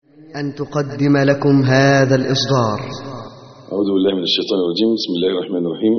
أن تقدم لكم هذا الإصدار أعوذ بالله من الشيطان الرجيم بسم الله الرحمن الرحيم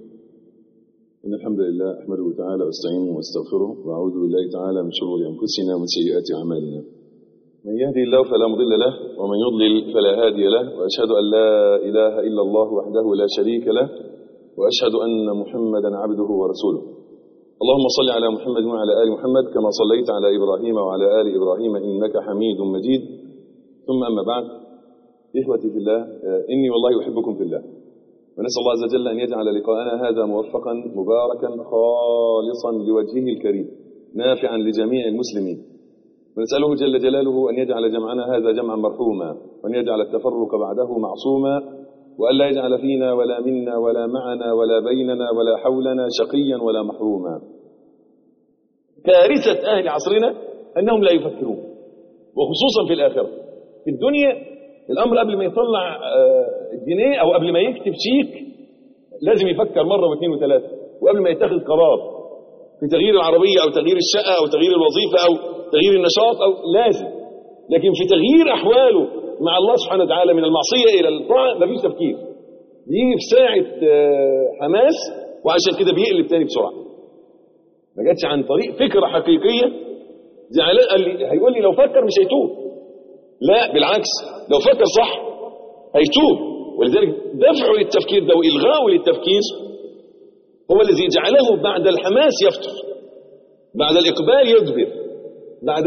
إن الحمد لله أحمده تعالى وأستعينه وأستغفره وأعوذ بالله تعالى من شرور أنفسنا ومن سيئات أعمالنا من يهدي الله فلا مضل له ومن يضلل فلا هادي له وأشهد أن لا إله إلا الله وحده لا شريك له وأشهد أن محمدا عبده ورسوله اللهم صل على محمد وعلى آل محمد كما صليت على إبراهيم وعلى آل إبراهيم إنك حميد مجيد ثم أما بعد إخوتي في الله إني والله أحبكم في الله ونسأل الله عز وجل أن يجعل لقاءنا هذا موفقا مباركا خالصا لوجهه الكريم نافعا لجميع المسلمين ونسأله جل جلاله أن يجعل جمعنا هذا جمعا مرحوما وأن يجعل التفرق بعده معصوما وأن لا يجعل فينا ولا منا ولا معنا ولا بيننا ولا حولنا شقيا ولا محروما كارثة أهل عصرنا أنهم لا يفكرون وخصوصا في الآخرة في الدنيا الأمر قبل ما يطلع الجنيه أو قبل ما يكتب شيك لازم يفكر مرة واثنين وثلاثة وقبل ما يتخذ قرار في تغيير العربية أو تغيير الشقة أو تغيير الوظيفة أو تغيير النشاط أو لازم لكن في تغيير أحواله مع الله سبحانه وتعالى من المعصية إلى الطاعة مفيش تفكير بيجي في ساعة حماس وعشان كده بيقلب تاني بسرعة ما جاتش عن طريق فكرة حقيقية زعلان قال لي هيقول لي لو فكر مش هيتوب لا بالعكس لو فكر صح هيتوب ولذلك دفعه للتفكير ده وإلغاؤه للتفكير هو الذي جعله بعد الحماس يفتر بعد الإقبال يدبر بعد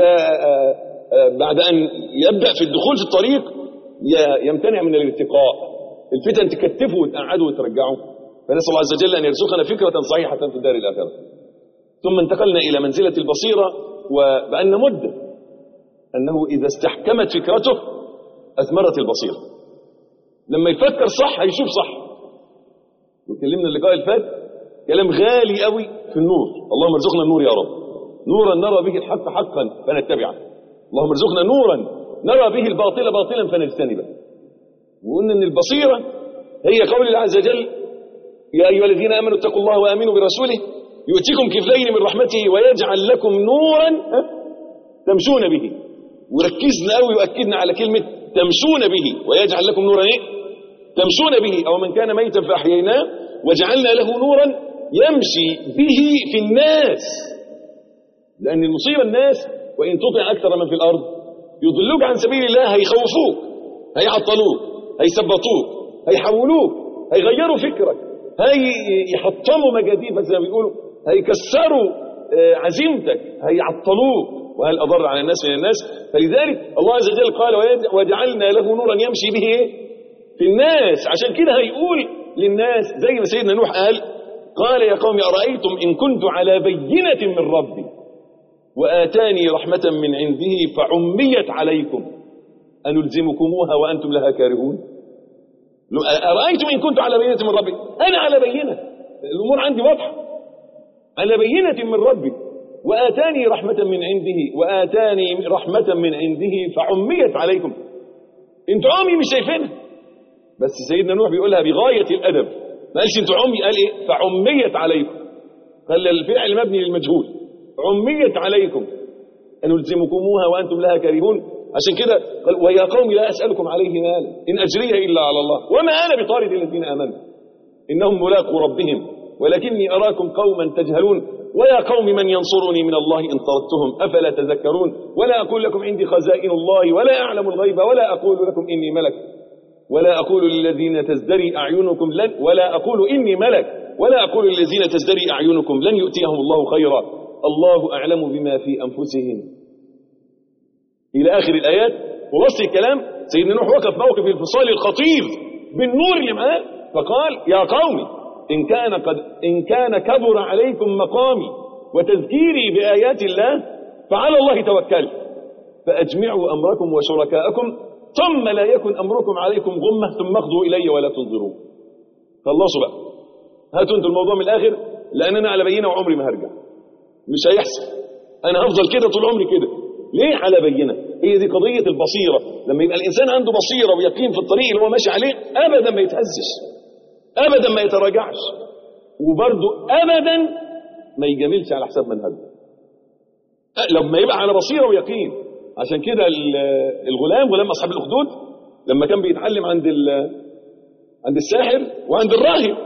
بعد أن يبدأ في الدخول في الطريق يمتنع من الارتقاء الفتن تكتفه وتقعده وترجعه فنسأل الله عز وجل أن يرزقنا فكرة صحيحة في الدار الآخرة ثم انتقلنا إلى منزلة البصيرة وبأن مدة أنه إذا استحكمت فكرته أثمرت البصيرة لما يفكر صح هيشوف صح وكلمنا اللقاء الفات كلام غالي قوي في النور اللهم ارزقنا النور يا رب نورا نرى به الحق حقا فنتبعه اللهم ارزقنا نورا نرى به الباطل باطلا فنجتنبه وقلنا ان البصيرة هي قول الله عز وجل يا أيها الذين آمنوا اتقوا الله وآمنوا برسوله يؤتيكم كفلين من رحمته ويجعل لكم نورا تمشون به وركزنا قوي وأكدنا على كلمة تمشون به ويجعل لكم نورا ايه تمشون به أو من كان ميتا فأحييناه وجعلنا له نورا يمشي به في الناس لأن المصيبة الناس وإن تطع أكثر من في الأرض يضلوك عن سبيل الله هيخوفوك هيعطلوك هيثبطوك هيحولوك هيغيروا فكرك هيحطموا مجاديفك زي ما بيقولوا هيكسروا عزيمتك هيعطلوك وهل أضر على الناس من الناس فلذلك الله عز وجل قال وجعلنا له نورا يمشي به إيه؟ في الناس عشان كده هيقول للناس زي ما سيدنا نوح قال قال يا قوم أرأيتم إن كنت على بينة من ربي وآتاني رحمة من عنده فعميت عليكم أنلزمكموها وأنتم لها كارهون أرأيتم إن كنت على بينة من ربي أنا على بينة الأمور عندي واضحة على بينة من ربي وآتاني رحمة من عنده وآتاني رحمة من عنده فعميت عليكم انتوا عمي مش شايفينها بس سيدنا نوح بيقولها بغاية الأدب ما قالش انتوا عمي قال ايه فعميت عليكم قال الفعل مبني للمجهول عميت عليكم أن نلزمكموها وأنتم لها كارهون عشان كده قال ويا قوم لا أسألكم عليه مالا إن أجري إلا على الله وما أنا بطارد الذين آمنوا إنهم ملاقوا ربهم ولكني أراكم قوما تجهلون ويا قوم من ينصرني من الله إن طردتهم أفلا تذكرون ولا أقول لكم عندي خزائن الله ولا أعلم الغيب ولا أقول لكم إني ملك ولا أقول للذين تزدري أعينكم لن ولا أقول إني ملك ولا أقول للذين تزدري أعينكم لن يؤتيهم الله خيرا الله أعلم بما في أنفسهم إلى آخر الآيات ووصل الكلام سيدنا نوح وقف موقف الفصال الخطير بالنور اللي معاه فقال يا قوم إن كان, قد إن كان كبر عليكم مقامي وتذكيري بآيات الله فعلى الله توكلت فأجمعوا أمركم وشركاءكم ثم لا يكن أمركم عليكم غمة ثم اخذوا إلي ولا تنظرون خلصوا بقى هاتوا انتوا الموضوع من الآخر لأن أنا على بينة وعمري ما هرجع مش هيحصل أنا هفضل كده طول عمري كده ليه على بينة هي دي قضية البصيرة لما يبقى الإنسان عنده بصيرة ويقين في الطريق اللي هو ماشي عليه أبدا ما يتهزش أبدا ما يتراجعش وبرضه أبدا ما يجاملش على حساب منهجه لما يبقى على بصيرة ويقين عشان كده ال- الغلام غلام اصحاب الاخدود لما كان بيتعلم عند ال- عند الساحر وعند الراهب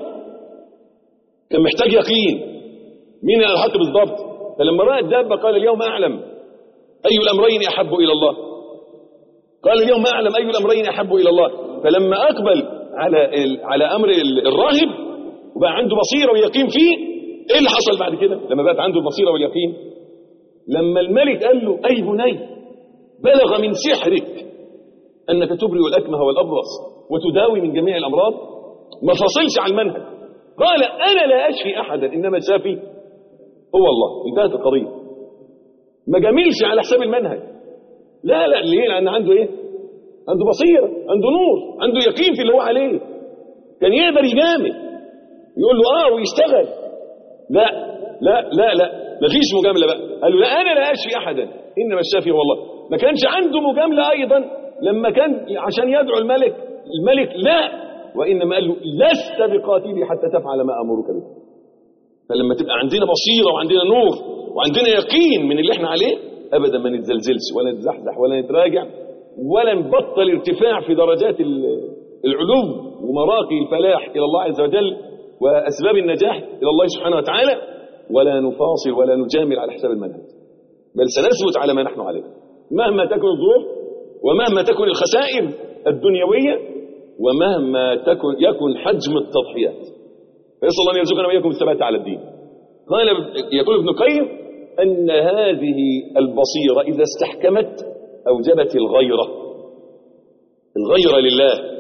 كان محتاج يقين مين اللي الحق بالضبط فلما راى الدابه قال اليوم اعلم اي الامرين احب الى الله قال اليوم اعلم اي الامرين احب الى الله فلما اقبل على ال- على امر ال- الراهب وبقى عنده بصيره ويقين فيه ايه اللي حصل بعد كده لما بقت عنده البصيره واليقين لما الملك قال له اي بني بلغ من سحرك انك تبرئ الاكمه والابرص وتداوي من جميع الامراض ما فصلش عن المنهج قال انا لا اشفي احدا انما الشافي هو الله انتهت القضيه ما جميلش على حساب المنهج لا لا ليه لان عنده ايه عنده بصيره عنده نور عنده يقين في اللي هو عليه كان يقدر يجامل يقول له اه ويشتغل لا لا لا لا مفيش مجامله بقى قال له لا انا لا اشفي احدا انما الشافي هو الله ما كانش عنده مجامله ايضا لما كان عشان يدعو الملك الملك لا وانما قال له لست بقاتلي حتى تفعل ما امرك به فلما تبقى عندنا بصيره وعندنا نور وعندنا يقين من اللي احنا عليه ابدا ما نتزلزلش ولا نتزحزح ولا نتراجع ولا نبطل ارتفاع في درجات ال- العلو ومراقي الفلاح الى الله عز وجل واسباب النجاح الى الله سبحانه وتعالى ولا نفاصل ولا نجامل على حساب المنهج بل سنثبت على ما نحن عليه مهما تكن الظروف ومهما تكن الخسائر الدنيويه ومهما تكن يكن حجم التضحيات فيسأل الله أن يرزقنا وإياكم الثبات على الدين قال يقول ابن القيم أن هذه البصيرة إذا استحكمت أوجبت الغيرة الغيرة لله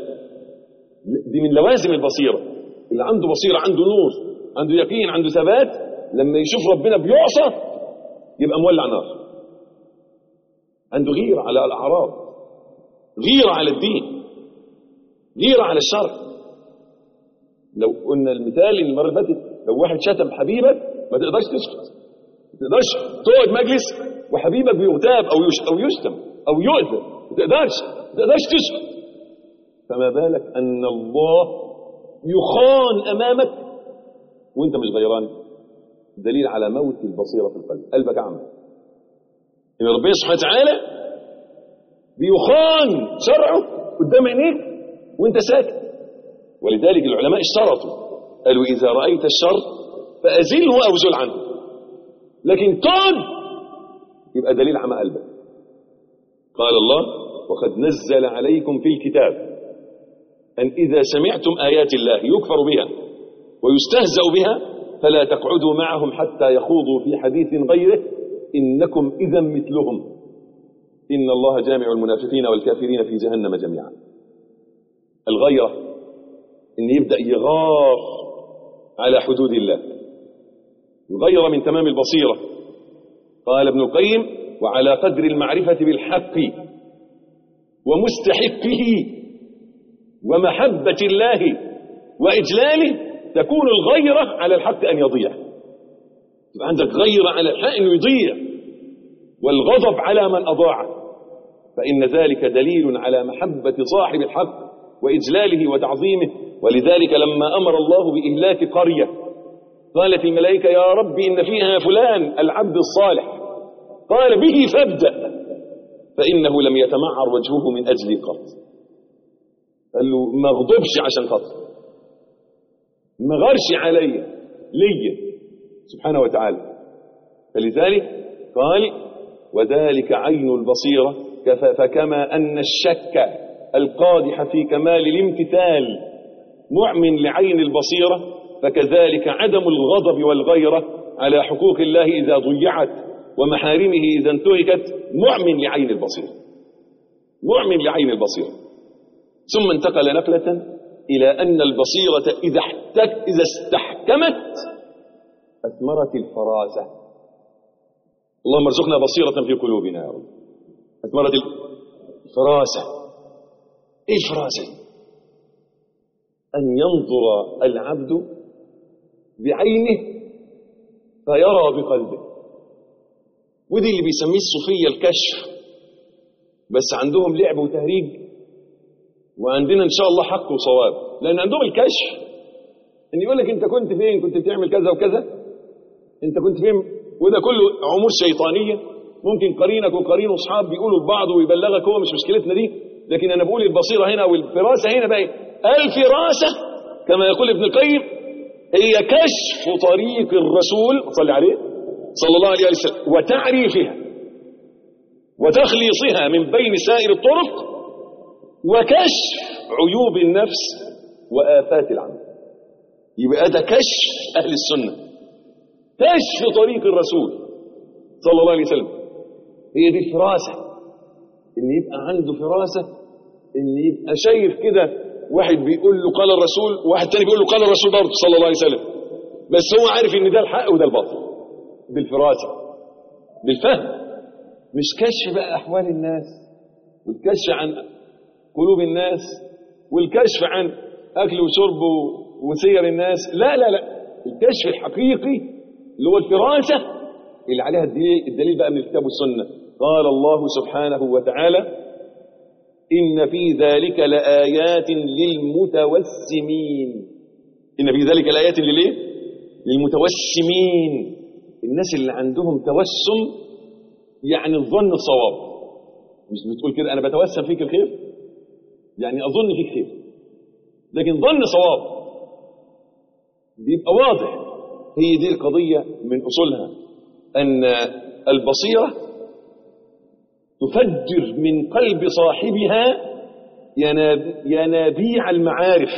دي من لوازم البصيرة اللي عنده بصيرة عنده نور عنده يقين عنده ثبات لما يشوف ربنا بيعصى يبقى مولع نار عنده غيرة على الأعراض غيرة على الدين غيرة على الشرع لو قلنا المثال المرة اللي فاتت لو واحد شتم حبيبك ما تقدرش تسكت ما تقدرش تقعد مجلس وحبيبك بيغتاب او يش او يشتم او يؤذى ما تقدرش ما تقدرش تسكت فما بالك ان الله يخان امامك وانت مش غيران دليل على موت البصيره في القلب قلبك اعمى ان ربنا سبحانه وتعالى بيخان شرعه قدام عينيك وانت ساكت ولذلك العلماء اشترطوا قالوا إذا رأيت الشر فأزله أو زل عنه لكن تقعد يبقى دليل عمى قلبك قال الله وقد نزل عليكم في الكتاب أن إذا سمعتم آيات الله يكفر بها ويستهزأ بها فلا تقعدوا معهم حتى يخوضوا في حديث غيره إنكم إذا مثلهم إن الله جامع المنافقين والكافرين في جهنم جميعا الغيرة ان يبدا يغار على حدود الله الغيره من تمام البصيره قال ابن القيم وعلى قدر المعرفه بالحق ومستحقه ومحبه الله واجلاله تكون الغيره على الحق ان يضيع يبقى عندك غيره على الحق انه يضيع والغضب على من اضاعه فان ذلك دليل على محبه صاحب الحق واجلاله وتعظيمه ولذلك لما امر الله باهلاك قريه قالت الملائكه يا رب ان فيها فلان العبد الصالح قال به فابدا فانه لم يتمعر وجهه من اجلي قط قال له ما اغضبش عشان خاطر ما غرش عليا ليا سبحانه وتعالى فلذلك قال وذلك عين البصيره كف- فكما ان الشك القادح في كمال الامتثال معمن لعين البصيرة فكذلك عدم الغضب والغيرة على حقوق الله إذا ضيعت ومحارمه إذا انتهكت معمن لعين البصيرة معمن لعين البصيرة ثم انتقل نقلة إلى أن البصيرة إذا, احتك إذا استحكمت أثمرت الفراسة اللهم ارزقنا بصيرة في قلوبنا يا رب أثمرت الفراسة ايه الفراسة دي؟ أن ينظر العبد بعينه فيرى بقلبه ودي اللي بيسميه الصوفية الكشف بس عندهم لعب وتهريج وعندنا إن شاء الله حق وصواب لأن عندهم الكشف إن يقول لك أنت كنت فين كنت بتعمل كذا وكذا أنت كنت فين وده كله عمور شيطانية ممكن قرينك وقرين اصحاب بيقولوا لبعض ويبلغك هو مش مشكلتنا دي لكن انا بقول البصيره هنا والفراسه هنا بقى إيه؟ الفراسه كما يقول ابن القيم هي كشف طريق الرسول صلى عليه صلى الله عليه وسلم وتعريفها وتخليصها من بين سائر الطرق وكشف عيوب النفس وآفات العمل يبقى ده كشف أهل السنة كشف طريق الرسول صلى الله عليه وسلم هي دي الفراسة إن يبقى عنده فراسة إن يبقى شايف كده واحد بيقول له قال الرسول وواحد تاني بيقول له قال الرسول برضه صلى الله عليه وسلم بس هو عارف إن ده الحق وده الباطل بالفراسة بالفهم مش كشف بقى أحوال الناس والكشف عن قلوب الناس والكشف عن أكل وشرب وسير الناس لا لا لا الكشف الحقيقي اللي هو الفراسة اللي عليها الدليل, الدليل بقى من الكتاب والسنة قال الله سبحانه وتعالى إن في ذلك لآيات للمتوسمين إن في ذلك لآيات للإيه؟ للمتوسمين الناس اللي عندهم توسم يعني الظن الصواب مش بتقول كده أنا بتوسم فيك الخير يعني أظن فيك خير لكن ظن صواب بيبقى واضح هي دي القضية من أصولها أن البصيرة تفجر من قلب صاحبها ينابيع المعارف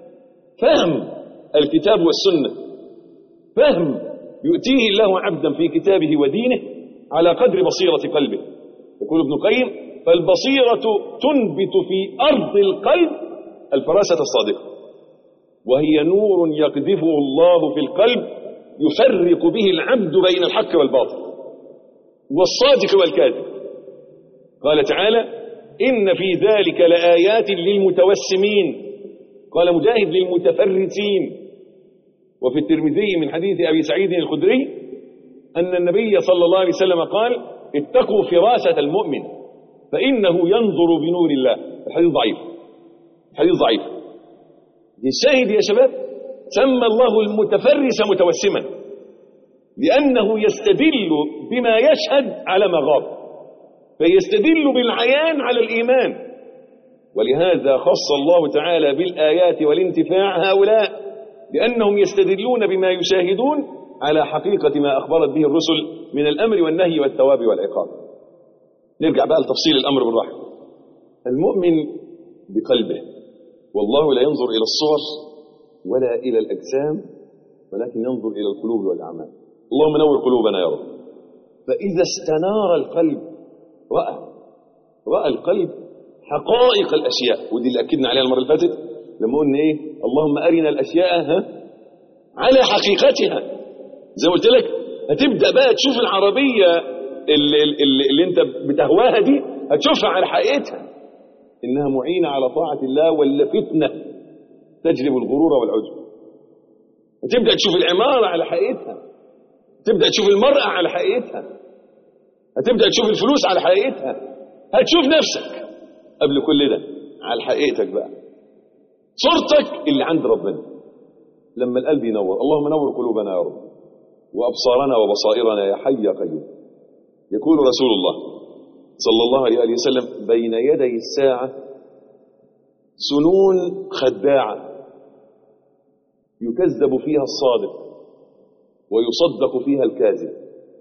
فهم الكتاب والسنة فهم يؤتيه الله عبدا في كتابه ودينه على قدر بصيرة قلبه يقول ابن القيم فالبصيرة تنبت في أرض القلب الفراسة الصادقة وهي نور يقذفه الله في القلب يفرق به العبد بين الحق والباطل والصادق والكاذب قال تعالى إن في ذلك لآيات للمتوسمين قال مجاهد للمتفرسين وفي الترمذي من حديث أبي سعيد الخدري أن النبي صلى الله عليه وسلم قال اتقوا فراسة المؤمن فإنه ينظر بنور الله الحديث ضعيف الحديث ضعيف الشاهد يا شباب سمى الله المتفرس متوسما لأنه يستدل بما يشهد على ما غاب فيستدل بالعيان على الإيمان ولهذا خص الله تعالى بالآيات والانتفاع هؤلاء لأنهم يستدلون بما يشاهدون على حقيقة ما أخبرت به الرسل من الأمر والنهي والثواب والعقاب نرجع بقى لتفصيل الأمر بالرحمة المؤمن بقلبه والله لا ينظر إلى الصور ولا إلى الأجسام ولكن ينظر إلى القلوب والأعمال اللهم نور قلوبنا يا رب فإذا استنار القلب رأى رأى القلب حقائق الأشياء ودي اللي أكدنا عليها المرة اللي فاتت لما قلنا إيه اللهم أرنا الأشياء ها على حقيقتها زي ما قلت لك هتبدأ بقى تشوف العربية اللي, اللي, اللي انت بتهواها دي هتشوفها على حقيقتها إنها معينة على طاعة الله ولا فتنة تجلب الغرور والعجب هتبدأ تشوف العمارة على حقيقتها تبدأ تشوف المرأة على حقيقتها هتبدأ تشوف الفلوس على حقيقتها هتشوف نفسك قبل كل ده على حقيقتك بقى صورتك اللي عند ربنا لما القلب ينور اللهم نور قلوبنا يا رب وأبصارنا وبصائرنا يا حي يا قيوم يقول رسول الله صلى الله عليه وسلم بين يدي الساعة سنون خداعة يكذب فيها الصادق ويصدق فيها الكاذب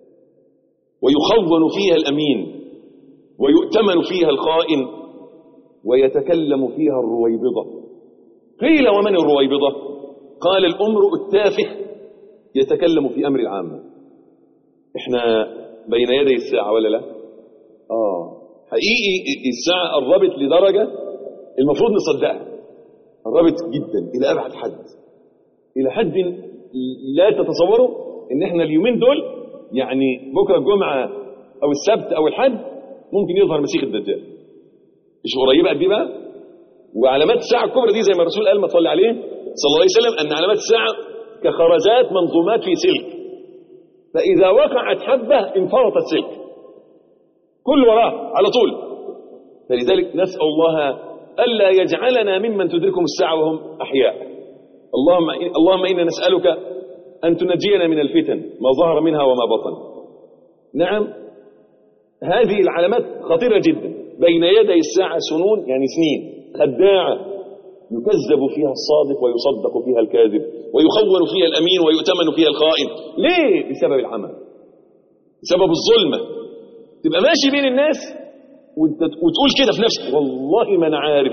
ويخون فيها الأمين ويؤتمن فيها الخائن ويتكلم فيها الرويبضة قيل ومن الرويبضة قال الأمر التافه يتكلم في أمر العامة احنا بين يدي الساعة ولا لا آه حقيقي الساعة قربت لدرجة المفروض نصدقها قربت جدا إلى أبعد حد إلى حد لا تتصوروا إن إحنا اليومين دول يعني بكرة الجمعة أو السبت أو الحد ممكن يظهر مسيح الدجال مش قريبة قد إيه بقى وعلامات الساعة الكبرى دي زي ما الرسول قال ما تصلي عليه صلى الله عليه وسلم أن علامات الساعة كخرزات منظومات في سلك فإذا وقعت حبة انفرط السلك كل وراه على طول فلذلك نسأل الله ألا يجعلنا ممن تدركهم الساعة وهم أحياء اللهم اللهم إنا نسألك أن تنجينا من الفتن ما ظهر منها وما بطن نعم هذه العلامات خطيرة جدا بين يدي الساعة سنون يعني سنين خداعة يكذب فيها الصادق ويصدق فيها الكاذب ويخون فيها الأمين ويؤتمن فيها الخائن ليه؟ بسبب العمى بسبب الظلمة تبقى ماشي بين الناس وانت وتقول كده في نفسك والله ما انا عارف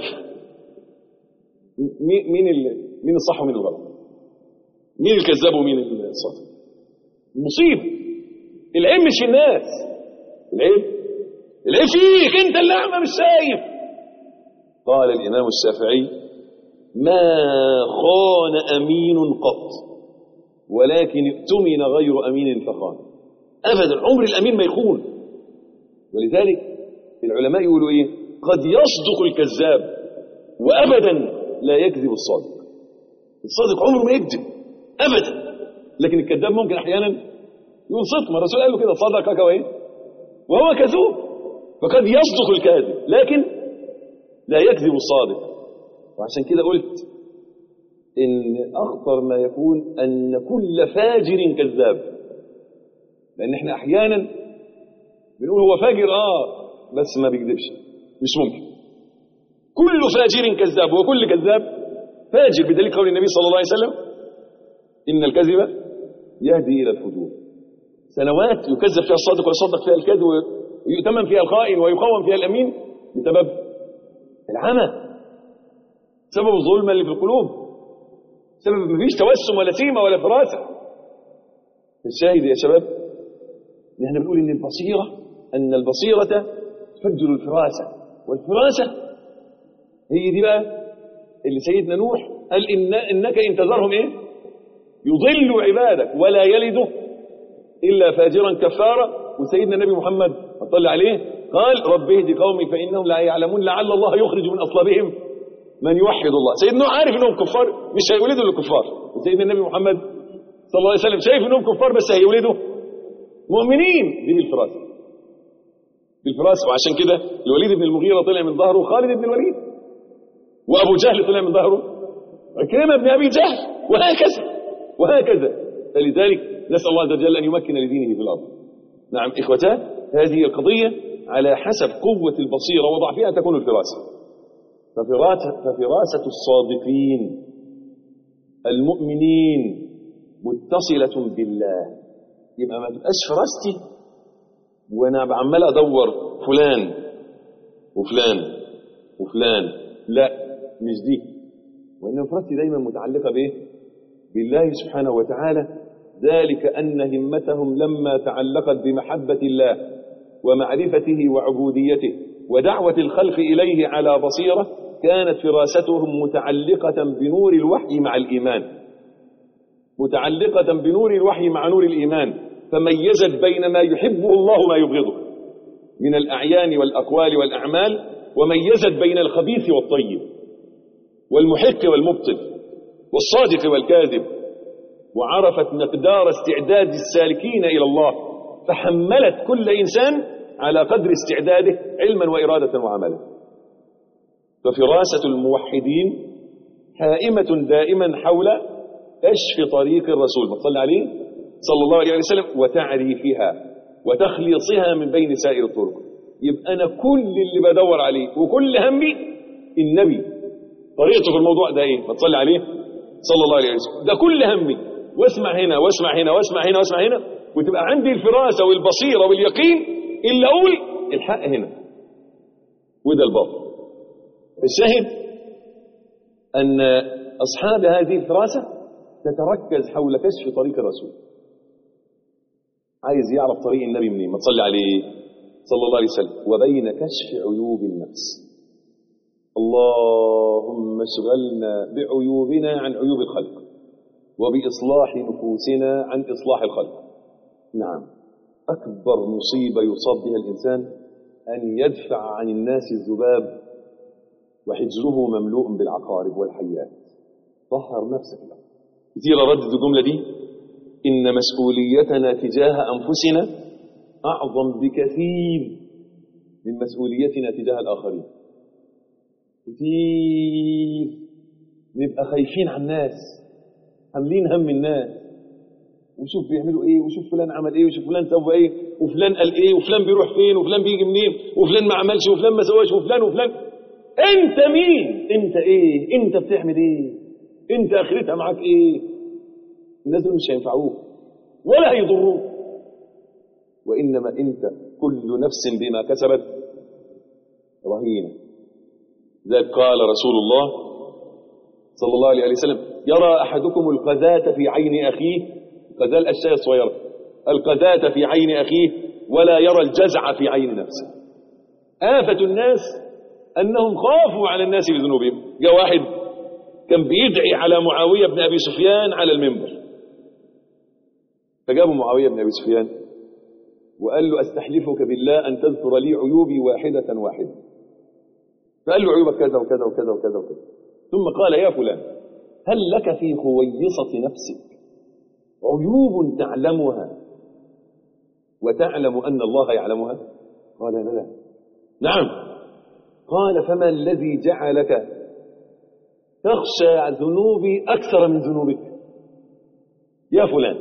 مين مين ال- مين الصح ومين الغلط مين الكذاب ومين الصادق مصيبه العيب مش في الناس العيب العيب فيك انت اللي اعمى مش شايف قال الامام الشافعي ما خان امين قط ولكن ائتمن غير امين فخان ابدا عمر الامين ما يخون ولذلك العلماء يقولوا ايه قد يصدق الكذاب وابدا لا يكذب الصادق الصادق عمره ما يكذب ابدا لكن الكذاب ممكن احيانا يقول صدق ما الرسول قال له كده صدقك وايه وهو كذوب فقد يصدق الكاذب لكن لا يكذب الصادق وعشان كده قلت ان اخطر ما يكون ان كل فاجر كذاب لان احنا احيانا بنقول هو فاجر اه بس ما بيكذبش مش ممكن كل فاجر كذاب وكل كذاب فاجر بدليل قول النبي صلى الله عليه وسلم ان الكذب يهدي الى الفجور سنوات يكذب فيها الصادق ويصدق فيها الكاذب ويؤتمن فيها الخائن ويقوم فيها الامين بسبب العمى سبب الظلمه اللي في القلوب سبب مفيش توسم ولا سيمه ولا فراسه الشاهد يا شباب ان احنا بنقول ان البصيره ان البصيره تفجر الفراسه والفراسه هي دي بقى اللي سيدنا نوح قال إن انك ان تذرهم ايه يضل عبادك ولا يلد الا فاجرا كفارا وسيدنا النبي محمد صلى عليه قال رب اهد قومي فانهم لا يعلمون لعل الله يخرج من اصلابهم من يوحد الله سيدنا نوح عارف انهم كفار مش هيولدوا للكفار وسيدنا النبي محمد صلى الله عليه وسلم شايف انهم كفار بس هيولدوا مؤمنين دي بالفراسه بالفراسه وعشان كده الوليد بن المغيره طلع من ظهره خالد بن الوليد وابو جهل طلع من ظهره عكرمه بن ابي جهل وهكذا وهكذا فلذلك نسال الله عز وجل ان يمكن لدينه في الارض نعم اخوتاه هذه القضيه على حسب قوه البصيره وضعفها تكون الفراسه ففراسه ففراسه الصادقين المؤمنين متصله بالله يبقى ما تبقاش فراستي وانا عمال ادور فلان وفلان وفلان لا مش دي وان فراستي دايما متعلقه بايه بالله سبحانه وتعالى ذلك ان همتهم لما تعلقت بمحبه الله ومعرفته وعبوديته ودعوه الخلق اليه على بصيره كانت فراستهم متعلقه بنور الوحي مع الايمان متعلقة بنور الوحي مع نور الإيمان فميزت بين ما يحبه الله وما يبغضه من الأعيان والأقوال والأعمال وميزت بين الخبيث والطيب والمحق والمبطل والصادق والكاذب وعرفت مقدار استعداد السالكين إلى الله فحملت كل إنسان على قدر استعداده علما وإرادة وعملا ففراسة الموحدين حائمة دائما حول كشف طريق الرسول صلى عليه صلى الله عليه وسلم وتعريفها وتخليصها من بين سائر الطرق يبقى أنا كل اللي بدور عليه وكل همي النبي طريقته في الموضوع ده ايه ما تصلي عليه صلى الله عليه وسلم ده كل همي واسمع هنا واسمع هنا واسمع هنا واسمع هنا وتبقى عندي الفراسة والبصيرة واليقين إلا أقول الحق هنا وده الباطل الشاهد أن أصحاب هذه الفراسة تتركز حول كشف طريق الرسول عايز يعرف طريق النبي منين ما تصلي عليه صلى الله عليه وسلم وبين كشف عيوب النفس اللهم اشغلنا بعيوبنا عن عيوب الخلق وبإصلاح نفوسنا عن إصلاح الخلق نعم أكبر مصيبة يصاب بها الإنسان أن يدفع عن الناس الذباب وحجره مملوء بالعقارب والحيات طهر نفسك الأول كثير ردد الجملة دي إن مسؤوليتنا تجاه أنفسنا أعظم بكثير من مسؤوليتنا تجاه الآخرين كثير نبقى خايفين على الناس حاملين هم الناس وشوف بيعملوا ايه وشوف فلان عمل ايه وشوف فلان سوى ايه وفلان قال ايه وفلان بيروح فين وفلان بيجي منين وفلان ما عملش وفلان ما سواش وفلان وفلان انت مين انت ايه انت بتعمل ايه انت اخرتها معاك ايه الناس دول مش هينفعوك ولا هيضروك وانما انت كل نفس بما كسبت رهينه ذلك قال رسول الله صلى الله عليه وسلم يرى احدكم القذاة في عين اخيه القذاة الاشياء الصغيره القذاة في عين اخيه ولا يرى الجزع في عين نفسه آفة الناس أنهم خافوا على الناس بذنوبهم جاء واحد كان بيدعي على معاوية بن أبي سفيان على المنبر فجابوا معاوية بن أبي سفيان وقال له أستحلفك بالله أن تذكر لي عيوبي واحدة واحدة فقال له عيوبك كذا وكذا وكذا وكذا وكذا ثم قال يا فلان هل لك في خويصة نفسك عيوب تعلمها وتعلم أن الله يعلمها قال لا لا نعم قال فما الذي جعلك تخشى ذنوبي أكثر من ذنوبك يا فلان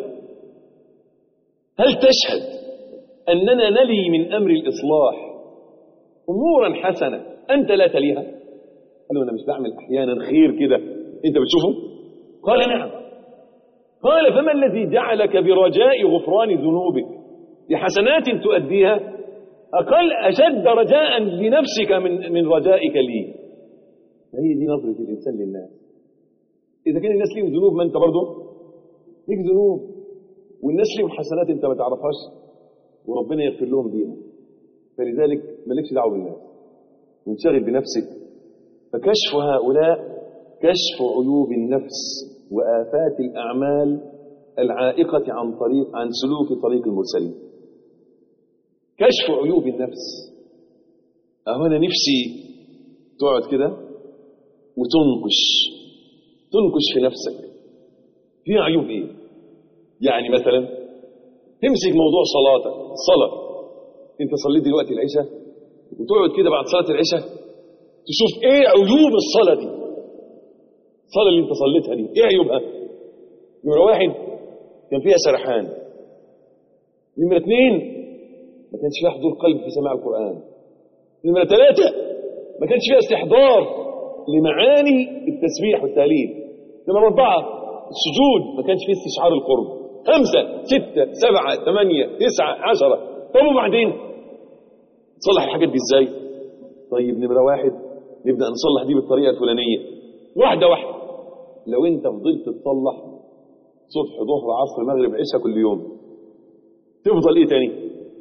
هل تشهد أننا نلي من أمر الإصلاح أمورا حسنة أنت لا تليها قال له أنا مش بعمل أحيانا خير كده أنت بتشوفه قال نعم قال فما الذي جعلك برجاء غفران ذنوبك بحسنات تؤديها أقل أشد رجاء لنفسك من من رجائك لي فهي دي نظرة الإنسان للناس إذا كان الناس ليهم ذنوب ما أنت برضه ليك ذنوب والناس ليهم حسنات أنت ما تعرفهاش وربنا يغفر لهم بيها فلذلك مالكش دعوة بالناس منشغل بنفسك فكشف هؤلاء كشف عيوب النفس وآفات الأعمال العائقة عن طريق عن سلوك طريق المرسلين كشف عيوب النفس أهو أنا نفسي تقعد كده وتنقش تنقش في نفسك في عيوب إيه يعني مثلا تمسك موضوع صلاتك الصلاة أنت صليت دلوقتي العشاء وتقعد كده بعد صلاة العشاء تشوف إيه عيوب الصلاة دي الصلاة اللي أنت صليتها دي إيه عيوبها نمرة واحد كان فيها سرحان نمرة اثنين ما كانش فيها حضور قلب في سماع القرآن نمرة ثلاثة ما كانش فيها استحضار لمعاني التسبيح والتهليل نمرة أربعة السجود ما كانش فيه استشعار القرب خمسة ستة سبعة ثمانية تسعة عشرة طب وبعدين نصلح الحاجات دي ازاي طيب نمرة واحد نبدأ نصلح دي بالطريقة الفلانية واحدة واحدة لو انت فضلت تصلح صبح ظهر عصر مغرب عشاء كل يوم تفضل ايه تاني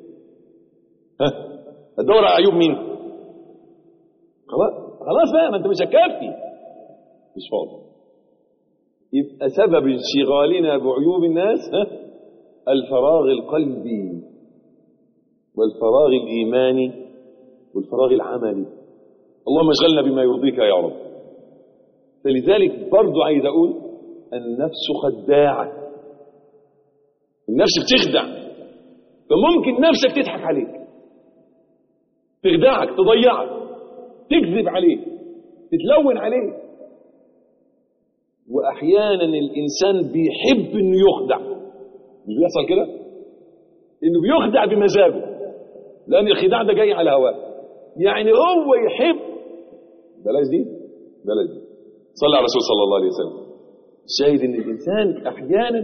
ها تدور على عيوب مين خلاص خلاص بقى ما انت مش هتكفي مش فاضي يبقى سبب انشغالنا بعيوب الناس ها الفراغ القلبي والفراغ الايماني والفراغ العملي اللهم اشغلنا بما يرضيك يا رب فلذلك برضو عايز اقول النفس خداعه النفس بتخدع فممكن نفسك تضحك عليك تخدعك تضيعك تكذب عليك تتلون عليك واحيانا الانسان بيحب انه يخدع مش بيحصل كده انه بيخدع بمزاجه لان الخداع ده جاي على هواه يعني هو يحب بلاش دي بلاش دي صلى على الرسول صلى الله عليه وسلم الشاهد ان الانسان احيانا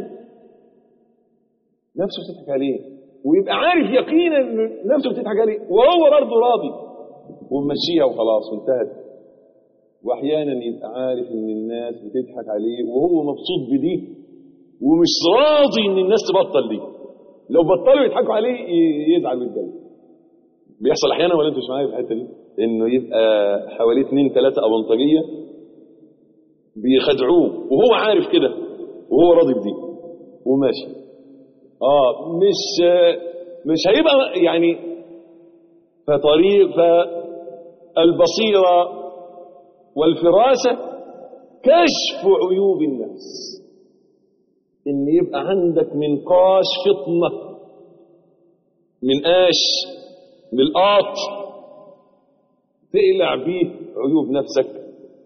نفسه بتضحك عليه ويبقى عارف يقينا ان نفسه بتضحك عليه وهو برضه راضي وممشيها وخلاص وانتهت واحيانا يبقى عارف ان الناس بتضحك عليه وهو مبسوط بدي ومش راضي ان الناس تبطل دي لو بطلوا يضحكوا عليه يزعل ويتضايق بيحصل احيانا ولا انتوا مش معايا في الحته دي انه يبقى حواليه اثنين ثلاثه ابنطجيه بيخدعوه وهو عارف كده وهو راضي بدي وماشي اه مش مش هيبقى يعني فطريق فالبصيره والفراسه كشف عيوب النفس ان يبقى عندك منقاش فطنه منقاش بالقاط تقلع بيه عيوب نفسك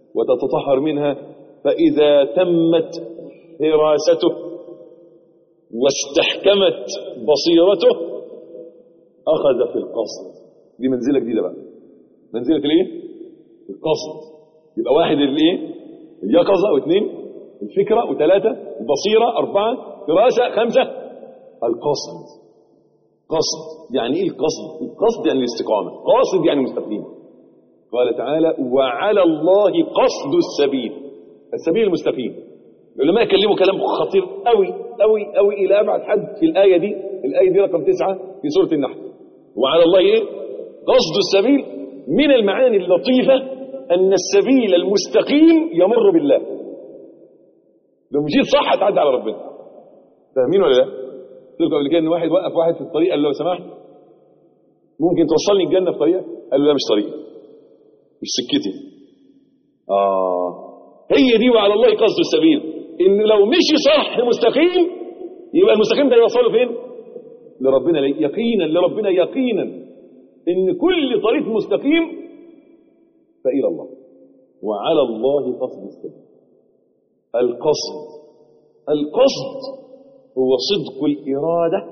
وتتطهر منها فإذا تمت حراسته واستحكمت بصيرته أخذ في القصد دي منزلة جديدة بقى منزلة الايه؟ القصد يبقى واحد الايه؟ اليقظة واثنين الفكرة وثلاثة البصيرة أربعة دراسة خمسة القصد قصد يعني ايه القصد؟ القصد يعني الاستقامة قاصد يعني مستقيم قال تعالى وعلى الله قصد السبيل السبيل المستقيم العلماء كلموا كلام خطير قوي قوي قوي الى ابعد حد في الايه دي الايه دي رقم تسعة في سوره النحل وعلى الله ايه قصد السبيل من المعاني اللطيفه ان السبيل المستقيم يمر بالله لو مشيت صح هتعدي على ربنا فاهمين ولا لا تلقى قبل كده ان واحد وقف واحد في الطريق قال له لو سمحت ممكن توصلني الجنه في طريقه قال له لا مش طريق مش سكتي اه هي دي وعلى الله قصد السبيل ان لو مشي صح مستقيم يبقى المستقيم ده يوصله فين لربنا يقينا لربنا يقينا ان كل طريق مستقيم فإلى الله وعلى الله قصد السبيل القصد القصد هو صدق الإرادة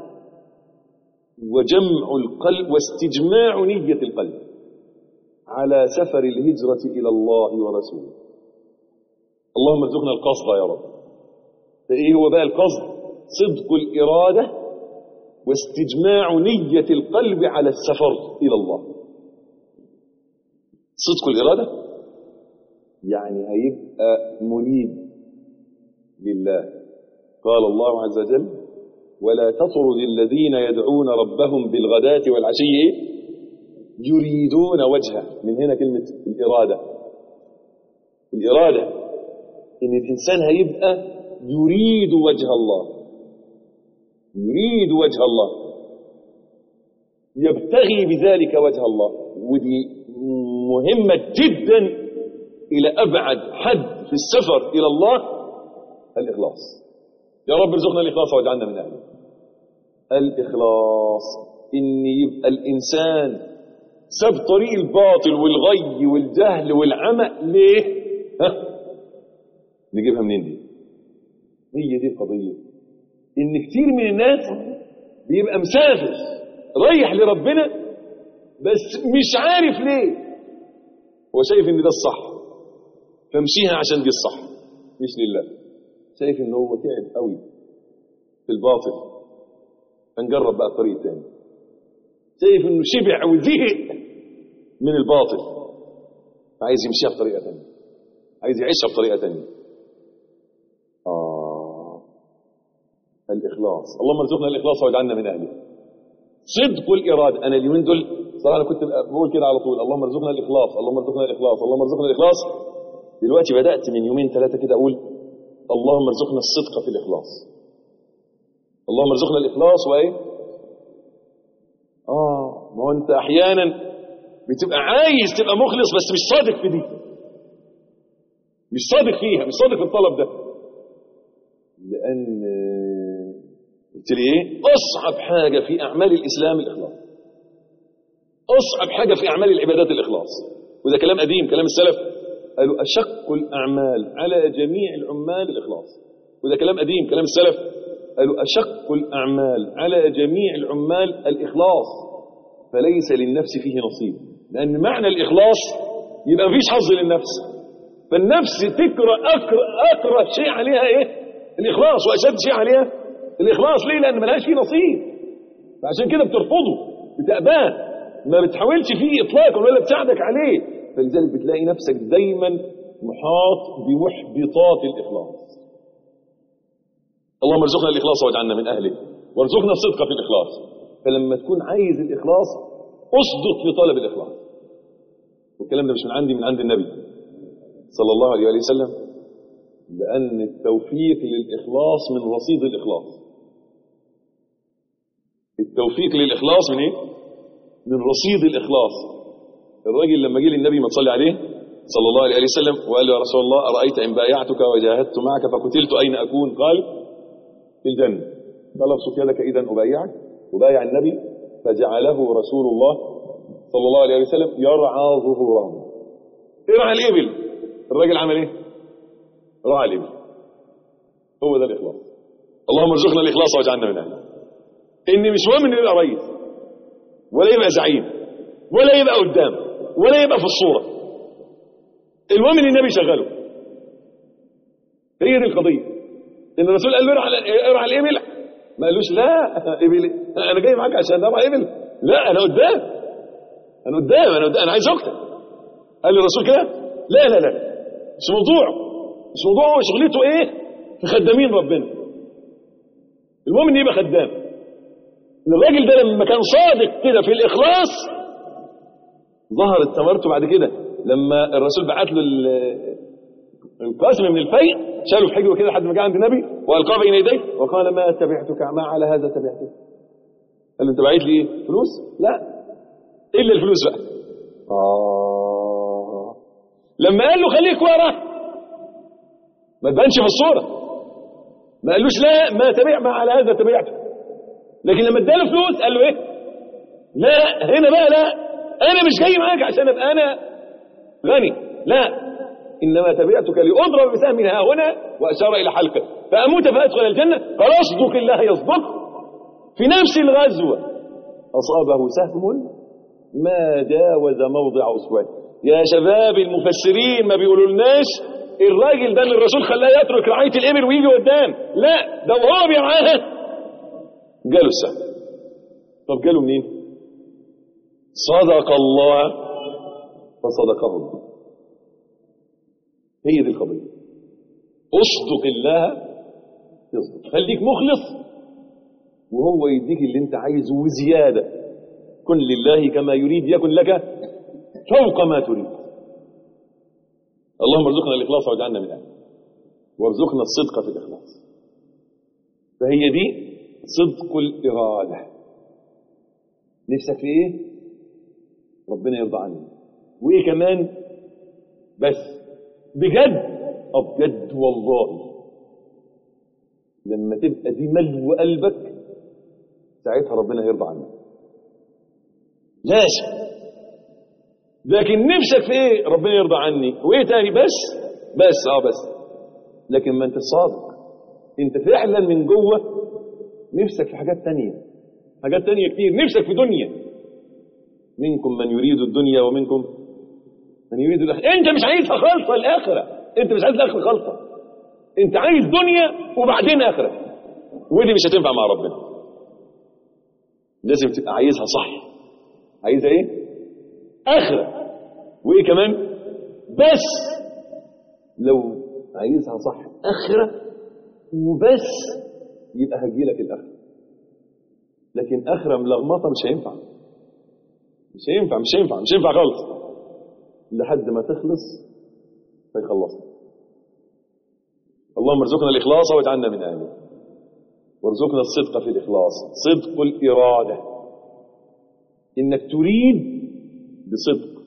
وجمع القلب واستجماع نية القلب على سفر الهجرة إلى الله ورسوله اللهم ارزقنا القصد يا رب فإيه هو بقى القصد صدق الإرادة واستجماع نية القلب على السفر إلى الله صدق الإرادة يعني هيبقى مريد لله قال الله عز وجل ولا تطرد الذين يدعون ربهم بالغداة والعشي يريدون وجهه من هنا كلمة الإرادة الإرادة إن الإنسان هيبقى يريد وجه الله يريد وجه الله يبتغي بذلك وجه الله ودي مهمة جدا إلى أبعد حد في السفر إلى الله الإخلاص يا رب ارزقنا الإخلاص واجعلنا من أهله الإخلاص إن يبقى الإنسان ساب طريق الباطل والغي والجهل والعمى ليه ها نجيبها منين دي هي دي القضية إن كتير من الناس بيبقى مسافر رايح لربنا بس مش عارف ليه هو شايف ان ده الصح فمشيها عشان دي الصح مش لله شايف ان هو تعب قوي في الباطل فنجرب بقى الطريق الثاني شايف انه شبع وزهق من الباطل عايز يمشيها بطريقه ثانيه عايز يعيشها بطريقه ثانيه اه الاخلاص اللهم ارزقنا الاخلاص واجعلنا من اهله صدق الاراده انا اليومين دول صراحه انا كنت بقول كده على طول اللهم ارزقنا الاخلاص اللهم ارزقنا الاخلاص اللهم ارزقنا الاخلاص دلوقتي بدات من يومين ثلاثه كده اقول اللهم ارزقنا الصدق في الاخلاص اللهم ارزقنا الاخلاص وايه اه ما هو انت احيانا بتبقى عايز تبقى مخلص بس مش صادق في دي مش صادق فيها مش صادق في الطلب ده لان قلت لي ايه اصعب حاجه في اعمال الاسلام الاخلاص اصعب حاجه في اعمال العبادات الاخلاص وده كلام قديم كلام السلف قالوا اشق الاعمال على جميع العمال الاخلاص وده كلام قديم كلام السلف قالوا اشق الاعمال على جميع العمال الاخلاص فليس للنفس فيه نصيب لان معنى الاخلاص يبقى مفيش حظ للنفس فالنفس تكره اكره اكره شيء عليها ايه الاخلاص واشد شيء عليها الاخلاص ليه لان ملهاش فيه نصيب فعشان كده بترفضه بتأباه ما بتحاولش فيه اطلاقا ولا بتساعدك عليه فلذلك بتلاقي نفسك دايما محاط بمحبطات الاخلاص اللهم ارزقنا الاخلاص واجعلنا من اهله وارزقنا الصدق في الاخلاص فلما تكون عايز الاخلاص اصدق في طلب الاخلاص والكلام ده مش من عندي من عند النبي صلى الله عليه وسلم لان التوفيق للاخلاص من رصيد الاخلاص التوفيق للاخلاص من ايه من رصيد الاخلاص الراجل لما جه للنبي ما تصلي عليه صلى الله عليه وسلم وقال له يا رسول الله ارايت ان بايعتك وجاهدت معك فقتلت اين اكون قال في الجنه قال ابسط يدك اذا ابايعك وبايع النبي فجعله رسول الله صلى الله عليه وسلم يرعى ظهورهم يرعى الابل الراجل عمل ايه راعى الابل هو ده الاخلاص اللهم ارزقنا الاخلاص واجعلنا من اهله ان مش مهم انه يبقى رئيس ولا يبقى زعيم ولا يبقى قدام ولا يبقى في الصوره المهم ان النبي شغله هي دي القضيه ان الرسول قال له ارعى ارعى الابل ما قالوش لا ابل انا جاي معاك عشان ارعى ابل لا انا قدام انا قدام انا قدام انا عايز اقتل قال لي الرسول كده لا لا لا مش موضوع مش موضوع هو شغلته ايه في خدامين ربنا المهم ان يبقى خدام الراجل ده لما كان صادق كده في الاخلاص ظهرت ثمرته بعد كده لما الرسول بعت له القاسم من الفيء شاله في حجره كده لحد ما جه عند النبي والقاه بين يديه وقال ما تبعتك ما على هذا تبعتك قال له انت بعت لي ايه فلوس لا الا الفلوس بقى اه لما قال له خليك ورا ما تبانش في الصوره ما قالوش لا ما تبع ما على هذا تبعته لكن لما اداله فلوس قال له ايه لا هنا بقى لا انا مش جاي معاك عشان ابقى انا غني لا انما تبعتك لاضرب بسهم ها هنا واشار الى حلقه فاموت فادخل الجنه قال اصدق الله يصدق في نفس الغزوه اصابه سهم ما جاوز موضع اصبعه يا شباب المفسرين ما بيقولولناش الراجل ده اللي الرسول خلاه يترك رعايه الابل ويجي قدام لا ده وهو بيرعاها جاله السهم طب جاله منين صدق الله فصدقه الله هي دي القضيه اصدق الله يصدق خليك مخلص وهو يديك اللي انت عايزه وزياده كن لله كما يريد يكن لك فوق ما تريد اللهم ارزقنا الاخلاص واجعلنا من اهله وارزقنا الصدق في الاخلاص فهي دي صدق الاراده نفسك في ايه ربنا يرضى عنك وايه كمان بس بجد اه بجد والله لما تبقى دي ملو قلبك ساعتها ربنا هيرضى عنك لازم لكن نفسك في ايه ربنا يرضى عني وايه تاني بس بس اه بس لكن ما انت صادق انت فعلا من جوه نفسك في حاجات تانية حاجات تانية كتير نفسك في دنيا منكم من يريد الدنيا ومنكم من يريد الاخره انت مش عايزها خالصه الاخره انت مش عايز الاخره خالصه انت عايز دنيا وبعدين اخره ودي مش هتنفع مع ربنا لازم تبقى عايزها صح عايزها ايه اخره وايه كمان بس لو عايزها صح اخره وبس يبقى هتجيلك الاخره لكن اخره ملغمطه مش هينفع مش هينفع مش هينفع مش هينفع خالص لحد ما تخلص فيخلصك اللهم ارزقنا الاخلاص واجعلنا من اهله وارزقنا الصدق في الاخلاص صدق الاراده انك تريد بصدق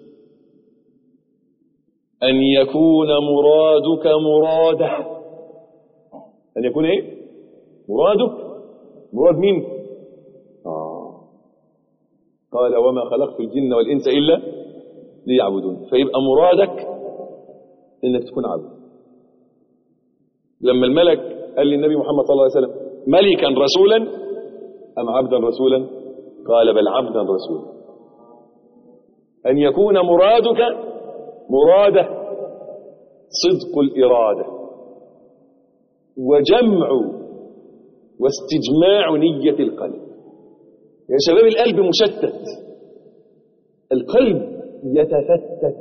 ان يكون مرادك مراده ان يكون ايه مرادك مراد مين آه. قال وما خلقت الجن والانس الا ليعبدون فيبقى مرادك انك تكون عبد لما الملك قال للنبي محمد صلى الله عليه وسلم ملكا رسولا ام عبدا رسولا قال بل عبدا رسولا ان يكون مرادك مراده صدق الاراده وجمع واستجماع نيه القلب يا شباب القلب مشتت القلب يتفتت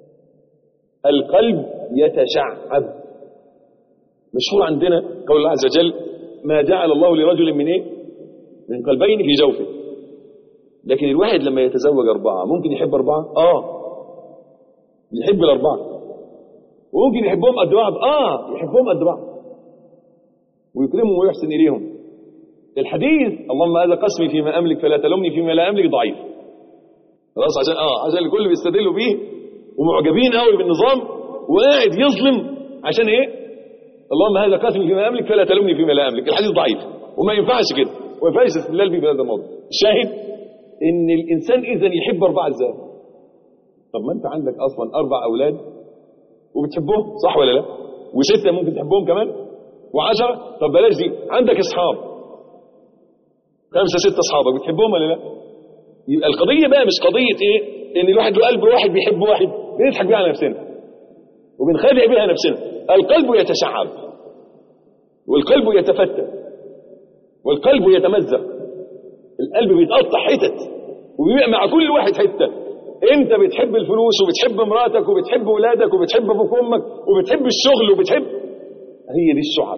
القلب يتشعب مشهور عندنا قول الله عز وجل ما جعل الله لرجل من ايه من قلبين في جوفه لكن الواحد لما يتزوج أربعة ممكن يحب أربعة آه يحب الأربعة وممكن يحبهم قد بعض آه يحبهم قد بعض ويكرمهم ويحسن إليهم الحديث اللهم هذا قسمي فيما أملك فلا تلومني فيما لا أملك ضعيف خلاص عشان اه عشان الكل بيستدلوا بيه ومعجبين قوي بالنظام وقاعد يظلم عشان ايه اللهم هذا قسمي فيما املك فلا تلومني فيما لا املك الحديث ضعيف وما ينفعش كده وما ينفعش استدلال بيه بهذا الموضوع الشاهد ان الانسان اذا يحب اربعه ازاي طب ما انت عندك اصلا اربع اولاد وبتحبهم صح ولا لا وسته ممكن تحبهم كمان وعشرة طب بلاش دي عندك اصحاب خمسة ستة اصحابك بتحبهم ولا لا يبقى القضية بقى مش قضية ايه ان الواحد له قلب واحد بيحب واحد بنضحك بيها على نفسنا وبنخادع بها نفسنا القلب يتشعب والقلب يتفتت والقلب يتمزق القلب بيتقطع حتت وبيبقى مع كل واحد حته انت بتحب الفلوس وبتحب مراتك وبتحب ولادك وبتحب ابوك وامك وبتحب الشغل وبتحب هي دي الشعب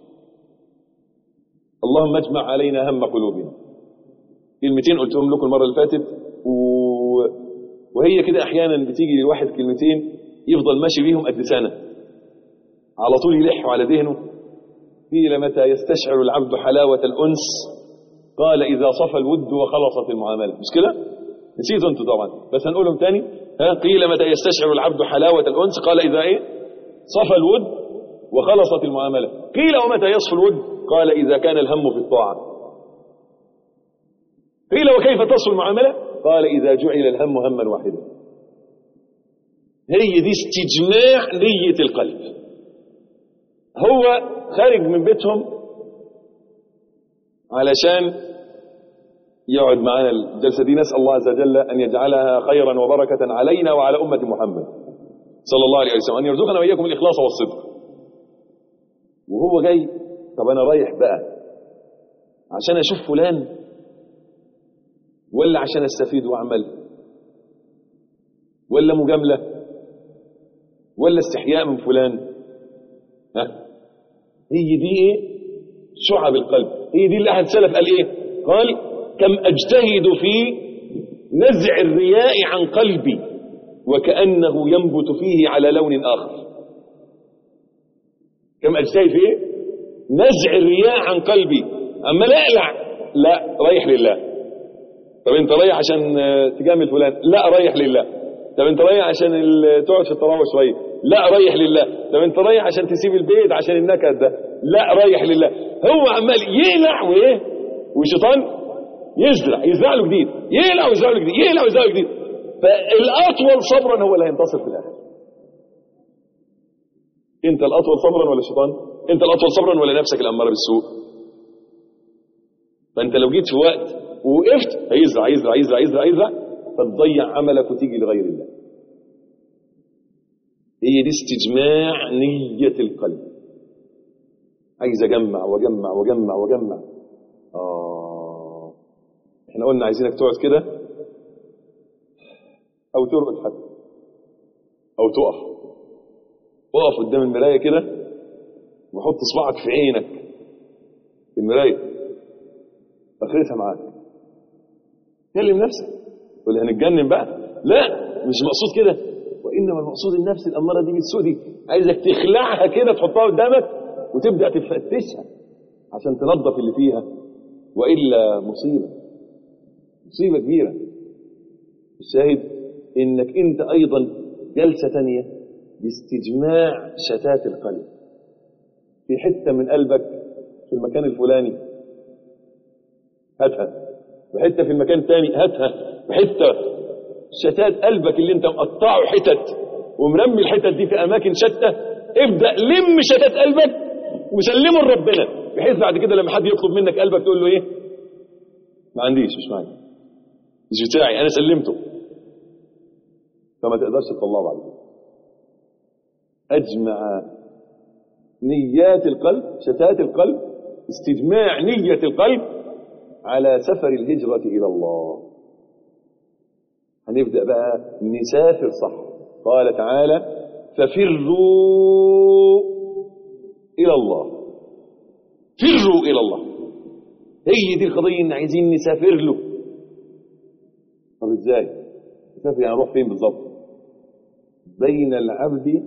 اللهم اجمع علينا هم قلوبنا كلمتين قلتهم لكم المره اللي فاتت و... وهي كده احيانا بتيجي للواحد كلمتين يفضل ماشي بيهم قد سنه على طول يلح على ذهنه قيل متى يستشعر العبد حلاوه الانس قال اذا صفى الود وخلصت المعامله مش كده نسيتوا انتوا طبعا بس هنقولهم تاني ها قيل متى يستشعر العبد حلاوه الانس قال اذا ايه صفى الود وخلصت المعامله قيل ومتى يصفى الود قال اذا كان الهم في الطاعه قيل وكيف تصفى المعامله قال اذا جعل الهم هما واحدا هي دي استجماع نيه القلب هو خارج من بيتهم علشان يقعد معنا الجلسة دي نسأل الله عز وجل أن يجعلها خيرا وبركة علينا وعلى أمة محمد صلى الله عليه وسلم أن يرزقنا وإياكم الإخلاص والصدق وهو جاي طب أنا رايح بقى عشان أشوف فلان ولا عشان أستفيد وأعمل ولا مجاملة ولا استحياء من فلان ها هي دي ايه شعب القلب هي دي اللي احد السلف قال ايه قال كم اجتهد في نزع الرياء عن قلبي وكأنه ينبت فيه على لون آخر كم اجتهد في ايه نزع الرياء عن قلبي اما لا لا لا رايح لله طب انت رايح عشان تجامل فلان لا رايح لله طب انت رايح عشان تقعد في الطراوه شويه لا رايح لله طب انت رايح عشان تسيب البيت عشان النكد ده لا رايح لله هو عمال يقلع وايه والشيطان يزرع يزرع له جديد يقلع ويزرع له جديد يقلع ويزرع له جديد فالاطول صبرا هو اللي هينتصر في الاخر انت الاطول صبرا ولا الشيطان انت الاطول صبرا ولا نفسك الاماره بالسوء فانت لو جيت في وقت ووقفت هيزرع يزرع يزرع يزرع يزرع فتضيع عملك وتيجي لغير الله هي دي استجماع نية القلب عايز اجمع واجمع واجمع واجمع اه احنا قلنا عايزينك تقعد كده او ترقد حتى او تقف اقف قدام المرايه كده وحط صباعك في عينك في المرايه اخرتها معاك كلم نفسك تقول هنتجنن بقى لا مش مقصود كده وانما المقصود النفس الاماره دي بالسوء دي عايزك تخلعها كده تحطها قدامك وتبدا تفتشها عشان تنظف اللي فيها والا مصيبه مصيبه كبيره الشاهد انك انت ايضا جلسه ثانيه باستجماع شتات القلب في حته من قلبك في المكان الفلاني هاتها وحته في المكان الثاني هاتها وحته شتات قلبك اللي انت مقطعه حتت ومرمي الحتت دي في اماكن شتى ابدا لم شتات قلبك وسلمه لربنا بحيث بعد كده لما حد يطلب منك قلبك تقول له ايه ما عنديش مش معايا مش بتاعي انا سلمته فما تقدرش تطلعه بعد كده اجمع نيات القلب شتات القلب استجماع نية القلب على سفر الهجرة إلى الله هنبدأ بقى نسافر صح قال تعالى ففروا إلى الله فروا إلى الله هي دي القضية إن عايزين نسافر له طب إزاي نسافر يعني نروح فين بالظبط بين العبد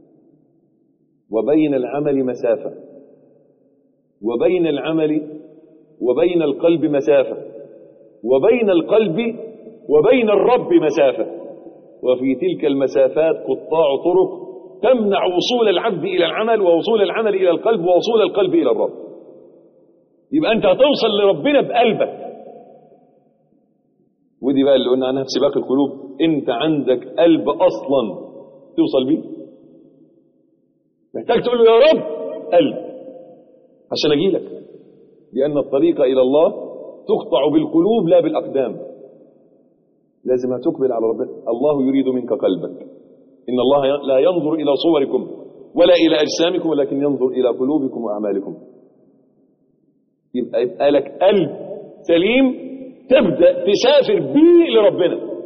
وبين العمل مسافة وبين العمل وبين القلب مسافة وبين القلب وبين الرب مسافة وفي تلك المسافات قطاع طرق تمنع وصول العبد إلى العمل ووصول العمل إلى القلب ووصول القلب إلى الرب يبقى أنت هتوصل لربنا بقلبك ودي بقى اللي قلنا عنها في سباق القلوب أنت عندك قلب أصلا توصل بيه محتاج تقول له يا رب قلب عشان اجي لك لان الطريق الى الله تقطع بالقلوب لا بالاقدام لازم تقبل على ربنا الله يريد منك قلبك ان الله لا ينظر الى صوركم ولا الى اجسامكم ولكن ينظر الى قلوبكم واعمالكم يبقى يبقى لك قلب سليم تبدا تسافر بيه لربنا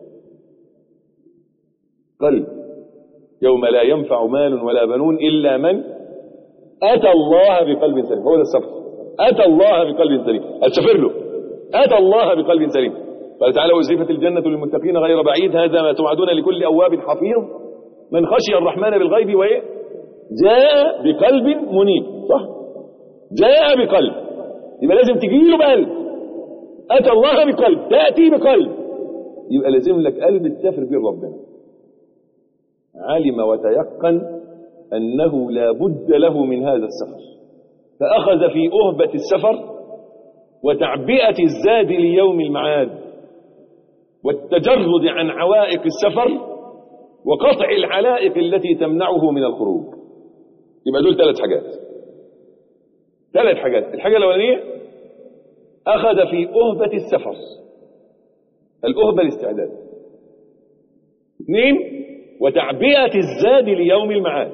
قلب يوم لا ينفع مال ولا بنون الا من اتى الله بقلب سليم هو ده السفر اتى الله بقلب سليم اسافر له اتى الله بقلب سليم قال تعالى وازلفت الجنه للمتقين غير بعيد هذا ما توعدون لكل اواب حفيظ من خشي الرحمن بالغيب وايه جاء بقلب منيب صح جاء بقلب يبقى لازم تجي له بقلب اتى الله بقلب تاتي بقلب يبقى لازم لك قلب تسافر بيه ربنا علم وتيقن انه لا بد له من هذا السفر فاخذ في اهبه السفر وتعبئه الزاد ليوم المعاد والتجرد عن عوائق السفر وقطع العلائق التي تمنعه من الخروج يبقى دول ثلاث حاجات ثلاث حاجات الحاجة الأولانية أخذ في أهبة السفر الأهبة الاستعداد اثنين وتعبئة الزاد ليوم المعاد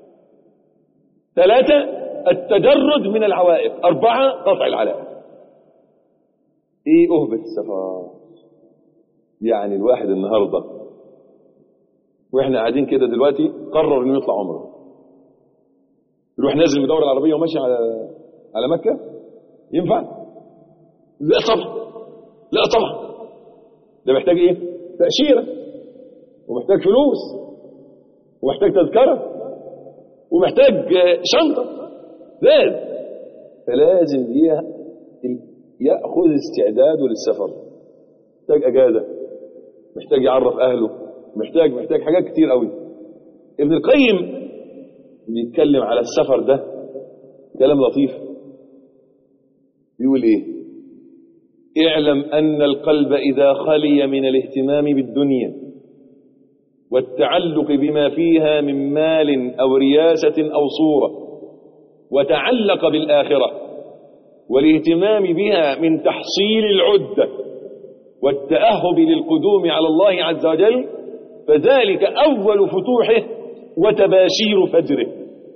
ثلاثة التجرد من العوائق أربعة قطع العلائق إيه أهبة السفر يعني الواحد النهاردة وإحنا قاعدين كده دلوقتي قرر إنه يطلع عمره يروح نازل بدور العربية وماشي على على مكة ينفع لا طبعا لا طبعا ده محتاج ايه تأشيرة ومحتاج فلوس ومحتاج تذكرة ومحتاج شنطة لازم فلازم يأخذ استعداده للسفر محتاج أجازة محتاج يعرف أهله محتاج محتاج حاجات كتير قوي ابن القيم بيتكلم على السفر ده كلام لطيف يقول ايه اعلم ان القلب اذا خلي من الاهتمام بالدنيا والتعلق بما فيها من مال او رياسه او صوره وتعلق بالاخره والاهتمام بها من تحصيل العده والتاهب للقدوم على الله عز وجل فذلك اول فتوحه وتباشير فجره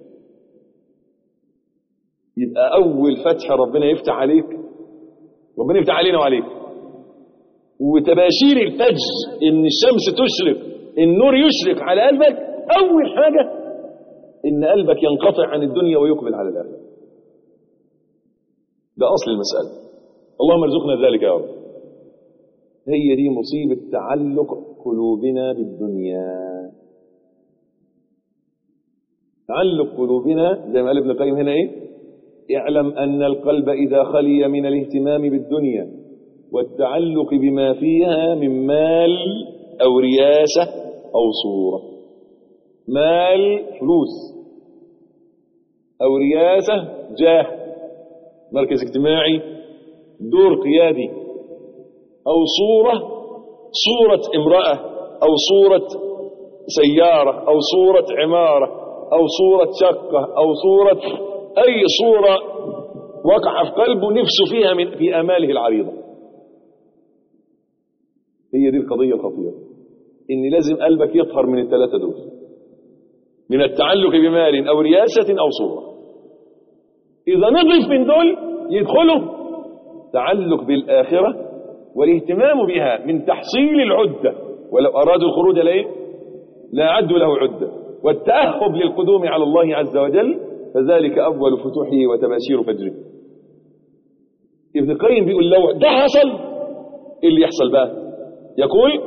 يبقى أول فتح ربنا يفتح عليك ربنا يفتح علينا وعليك وتباشير الفجر إن الشمس تشرق النور يشرق على قلبك أول حاجة إن قلبك ينقطع عن الدنيا ويقبل على الآخرة ده أصل المسألة اللهم ارزقنا ذلك يا رب هي دي مصيبة تعلق قلوبنا بالدنيا تعلق قلوبنا زي ما قال ابن القيم هنا ايه اعلم ان القلب اذا خلي من الاهتمام بالدنيا والتعلق بما فيها من مال او رياسه او صوره مال فلوس او رياسه جاه مركز اجتماعي دور قيادي او صوره صوره امراه او صوره سياره او صوره عماره أو صورة شقة أو صورة أي صورة وقع في قلبه نفسه فيها من في آماله العريضة هي دي القضية الخطيرة إن لازم قلبك يطهر من الثلاثة دول من التعلق بمال أو رياسة أو صورة إذا نضف من دول يدخلوا تعلق بالآخرة والاهتمام بها من تحصيل العدة ولو أرادوا الخروج لإيه لا عدوا له عدة والتأهب للقدوم على الله عز وجل فذلك أول فتوحه وتباشير فجره ابن القيم بيقول لو ده حصل ايه اللي يحصل بقى يقول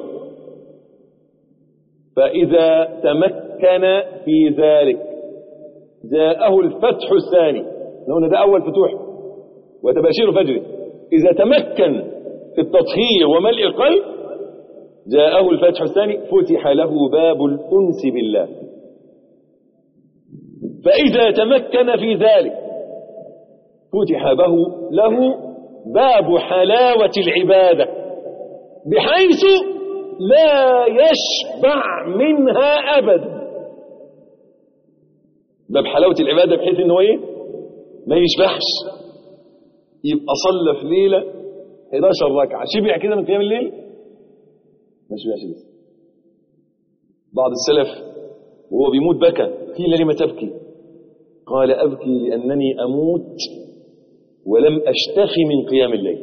فإذا تمكن في ذلك جاءه الفتح الثاني لأن ده أول فتوح وتباشير فجره إذا تمكن في التطهير وملء القلب جاءه الفتح الثاني فتح له باب الأنس بالله فإذا تمكن في ذلك فتح به له باب حلاوة العبادة بحيث لا يشبع منها أبدا باب حلاوة العبادة بحيث انه ايه ما يشبعش يبقى صلى في ليله 11 ركعه شبع كده من قيام الليل ما شبعش لسه بعض السلف وهو بيموت بكى قيل لم تبكي قال ابكي لانني اموت ولم اشتخي من قيام الليل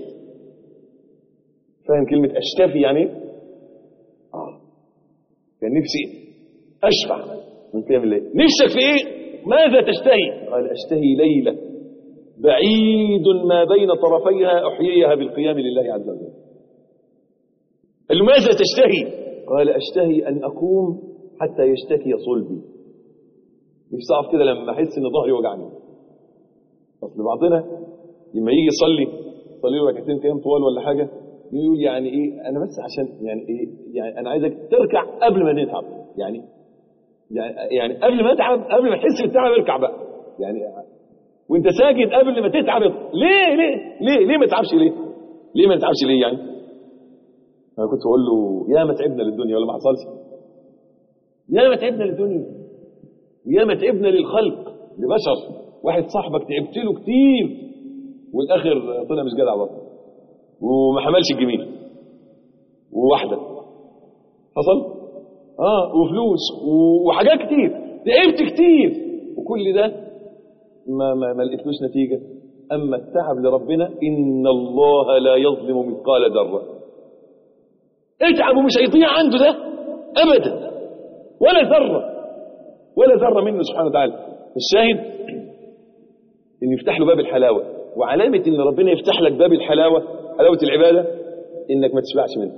فاهم كلمه اشتفي يعني ايه؟ اه كان نفسي اشفع من قيام الليل نفسك في ايه ماذا تشتهي قال اشتهي ليله بعيد ما بين طرفيها احييها بالقيام لله عز وجل قال له ماذا تشتهي قال اشتهي ان اقوم حتى يشتكي صلبي نفسي اقف كده لما احس ان ظهري وجعني اصل بعضنا لما يجي يصلي يصلي له ركعتين قيام طوال ولا حاجه يقول يعني ايه انا بس عشان يعني ايه يعني انا عايزك تركع قبل ما نتعب يعني يعني يعني قبل ما اتعب قبل ما احس بالتعب اركع بقى يعني وانت ساجد قبل ما تتعب ليه ليه ليه ليه ما تتعبش ليه ليه ما تتعبش ليه يعني انا كنت بقول له يا ما تعبنا للدنيا ولا ما حصلش يا ما تعبنا للدنيا يا ما تعبنا للخلق لبشر واحد صاحبك تعبت له كتير والاخر طلع مش جدع برضه وما حملش الجميل وواحده حصل اه وفلوس وحاجات كتير تعبت كتير وكل ده ما ما, ما لقيتلوش نتيجه اما التعب لربنا ان الله لا يظلم مثقال ذره اتعب ومش هيضيع عنده ده ابدا ولا ذره ولا ذره منه سبحانه وتعالى الشاهد ان يفتح له باب الحلاوه وعلامه ان ربنا يفتح لك باب الحلاوه حلاوه العباده انك ما تشبعش منه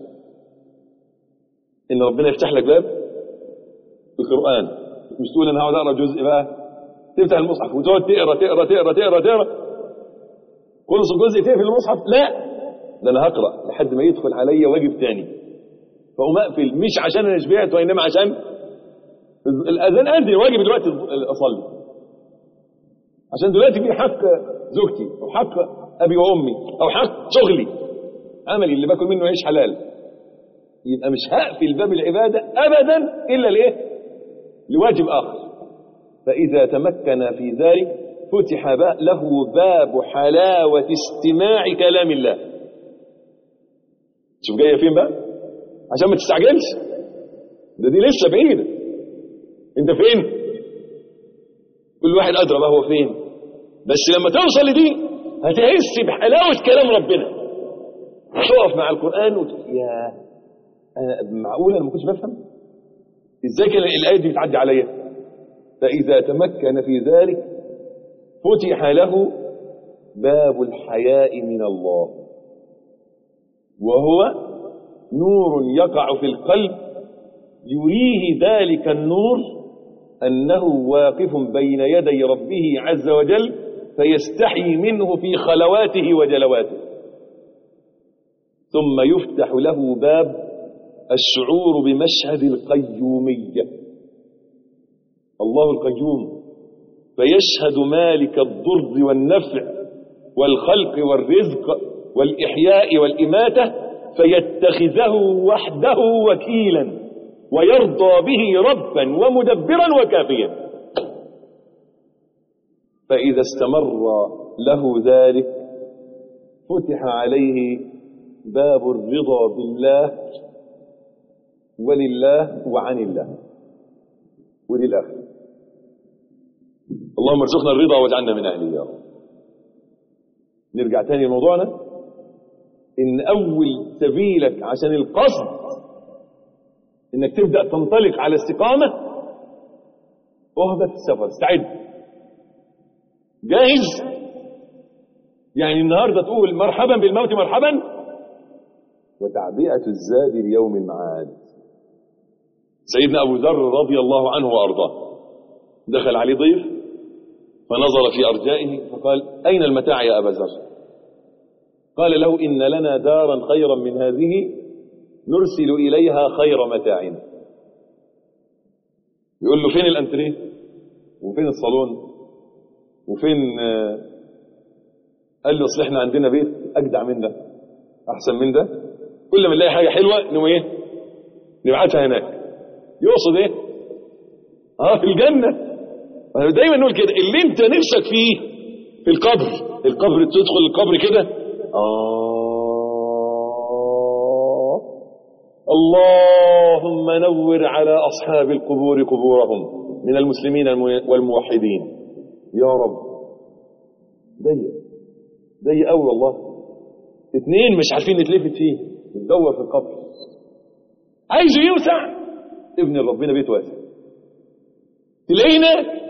ان ربنا يفتح لك باب القران مش تقول انا هقعد اقرا جزء بقى تفتح المصحف وتقعد تقرا تقرا تقرا تقرا تقرا خلص الجزء تقفل المصحف لا ده انا هقرا لحد ما يدخل عليا واجب تاني فاقوم اقفل مش عشان انا شبعت وانما عشان الاذان اذن واجب دلوقتي اصلي عشان دلوقتي في حق زوجتي او حق ابي وامي او حق شغلي عملي اللي باكل منه عيش حلال يبقى مش هقفل باب العباده ابدا الا لايه لواجب اخر فاذا تمكن في ذلك فتح له باب حلاوه استماع كلام الله شوف جايه فين بقى عشان ما تستعجلش ده دي لسه بعيده انت فين كل واحد ادرى بقى هو فين بس لما توصل لدي هتحس بحلاوه كلام ربنا تقف مع القران وت... يا انا معقول انا ما كنتش بفهم ازاي كان الايه دي بتعدي عليا فاذا تمكن في ذلك فتح له باب الحياء من الله وهو نور يقع في القلب يريه ذلك النور أنه واقف بين يدي ربه عز وجل فيستحي منه في خلواته وجلواته ثم يفتح له باب الشعور بمشهد القيومية الله القيوم فيشهد مالك الضر والنفع والخلق والرزق والإحياء والإماتة فيتخذه وحده وكيلا ويرضى به ربا ومدبرا وكافيا فإذا استمر له ذلك فتح عليه باب الرضا بالله ولله وعن الله وللآخر اللهم ارزقنا الرضا واجعلنا من أهله يا رب نرجع تاني لموضوعنا إن أول سبيلك عشان القصد إنك تبدأ تنطلق على استقامة وهبة السفر استعد جاهز يعني النهاردة تقول مرحبا بالموت مرحبا وتعبئة الزاد ليوم المعاد سيدنا أبو ذر رضي الله عنه وأرضاه دخل عليه ضيف فنظر في أرجائه فقال أين المتاع يا أبا ذر قال له إن لنا دارا خيرا من هذه نرسل إليها خير متاعنا يقول له فين الأنتريه وفين الصالون وفين آه قال له اصل احنا عندنا بيت أجدع من ده أحسن من ده كل ما نلاقي حاجة حلوة نقوم ايه نبعتها هناك يقصد ايه اه في الجنة دايما نقول كده اللي انت نفسك فيه في القبر القبر تدخل القبر كده آه اللهم نور على أصحاب القبور قبورهم من المسلمين والموحدين يا رب ضيق ضيق قوي والله اتنين مش عارفين نتلفت فيه ندور في القبر عايزه يوسع ابن ربنا بيت واسع تلاقيه هناك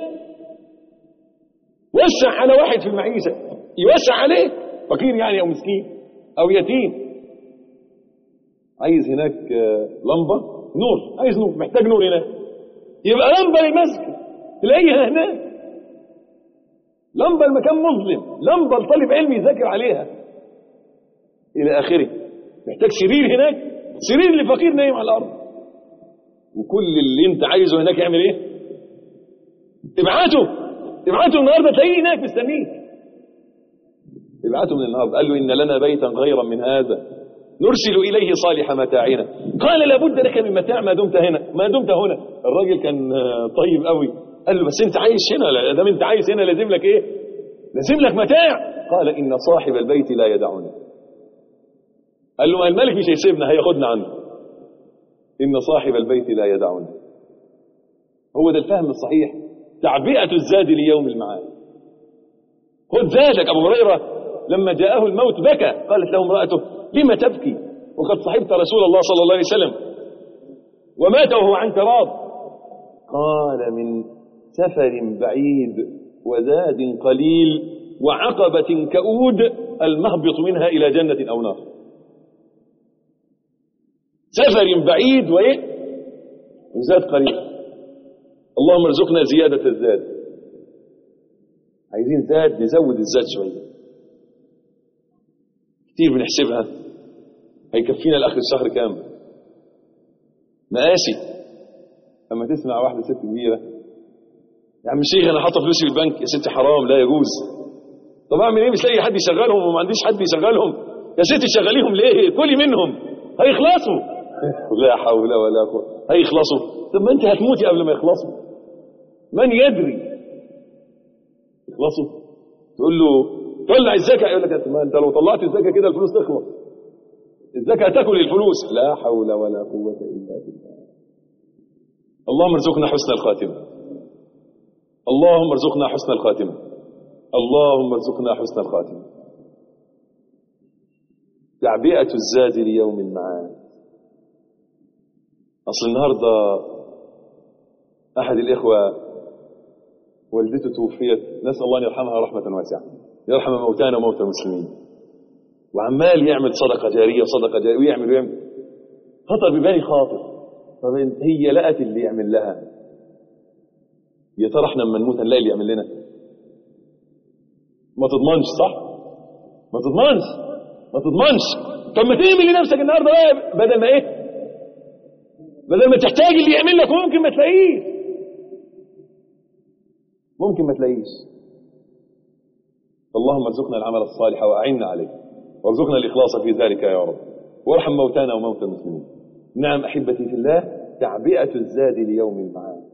وسع على واحد في المعيشة يوسع عليه فقير يعني او مسكين او يتيم عايز هناك آه، لمبة نور عايز نور محتاج نور هناك يبقى لمبة للمسجد تلاقيها هناك لمبة المكان مظلم لمبة لطالب علم يذاكر عليها إلى آخره محتاج سرير هناك سرير لفقير نايم على الأرض وكل اللي أنت عايزه هناك يعمل إيه؟ ابعته ابعته النهارده تلاقيه هناك مستنيك ابعته من النهارده قال له إن لنا بيتا غيرا من هذا نرسل إليه صالح متاعنا قال لابد لك من متاع ما دمت هنا ما دمت هنا الراجل كان آه، طيب قوي قال له بس انت عايش هنا لا دام انت عايش هنا لازم لك ايه لازم لك متاع قال ان صاحب البيت لا يدعنا قال له ما الملك مش هيسيبنا هياخدنا عنه ان صاحب البيت لا يدعنا هو ده الفهم الصحيح تعبئة الزاد ليوم المعاد خذ زادك ابو هريره لما جاءه الموت بكى قالت له امراته لم تبكي وقد صحبت رسول الله صلى الله عليه وسلم ومات وهو عنك راض قال من سفر بعيد وزاد قليل وعقبة كؤود المهبط منها إلى جنة أو نار سفر بعيد وإيه وزاد قليل اللهم ارزقنا زيادة الزاد عايزين زاد نزود الزاد شوية كتير بنحسبها هيكفينا لاخر الشهر كام مقاسي اما تسمع واحده ست كبيره يا عم الشيخ انا حاطه فلوسي في البنك يا ستي حرام لا يجوز طب اعمل ايه مش لاقي حد يشغلهم وما عنديش حد يشغلهم يا ستي شغليهم ليه كلي منهم هيخلصوا لا حول ولا قوه هيخلصوا طب ما انت هتموتي قبل ما يخلصوا من يدري يخلصوا تقول له طلع الزكاه يقول لك ما انت لو طلعت الزكاه كده الفلوس تخلص الزكاه تاكل الفلوس لا حول ولا قوه الا بالله اللهم ارزقنا حسن الخاتمه اللهم ارزقنا حسن الخاتمه اللهم ارزقنا حسن الخاتمه تعبئه الزاد ليوم المعاد اصل النهارده احد الاخوه والدته توفيت نسال الله ان يرحمها رحمه واسعه يرحم موتانا وموتى المسلمين وعمال يعمل صدقه جاريه وصدقه جاريه ويعمل ويعمل خطر ببالي خاطر طب هي لقت اللي يعمل لها يا ترى احنا لما نموت هنلاقي اللي يعمل لنا ما تضمنش صح ما تضمنش ما تضمنش طب ما تعمل لنفسك النهارده بقى بدل ما ايه بدل ما تحتاج اللي يعمل لك ممكن ما تلاقيه ممكن ما تلاقيش اللهم ارزقنا العمل الصالح واعنا عليه وارزقنا الاخلاص في ذلك يا رب وارحم موتانا وموتى المسلمين نعم احبتي في الله تعبئه الزاد ليوم المعاد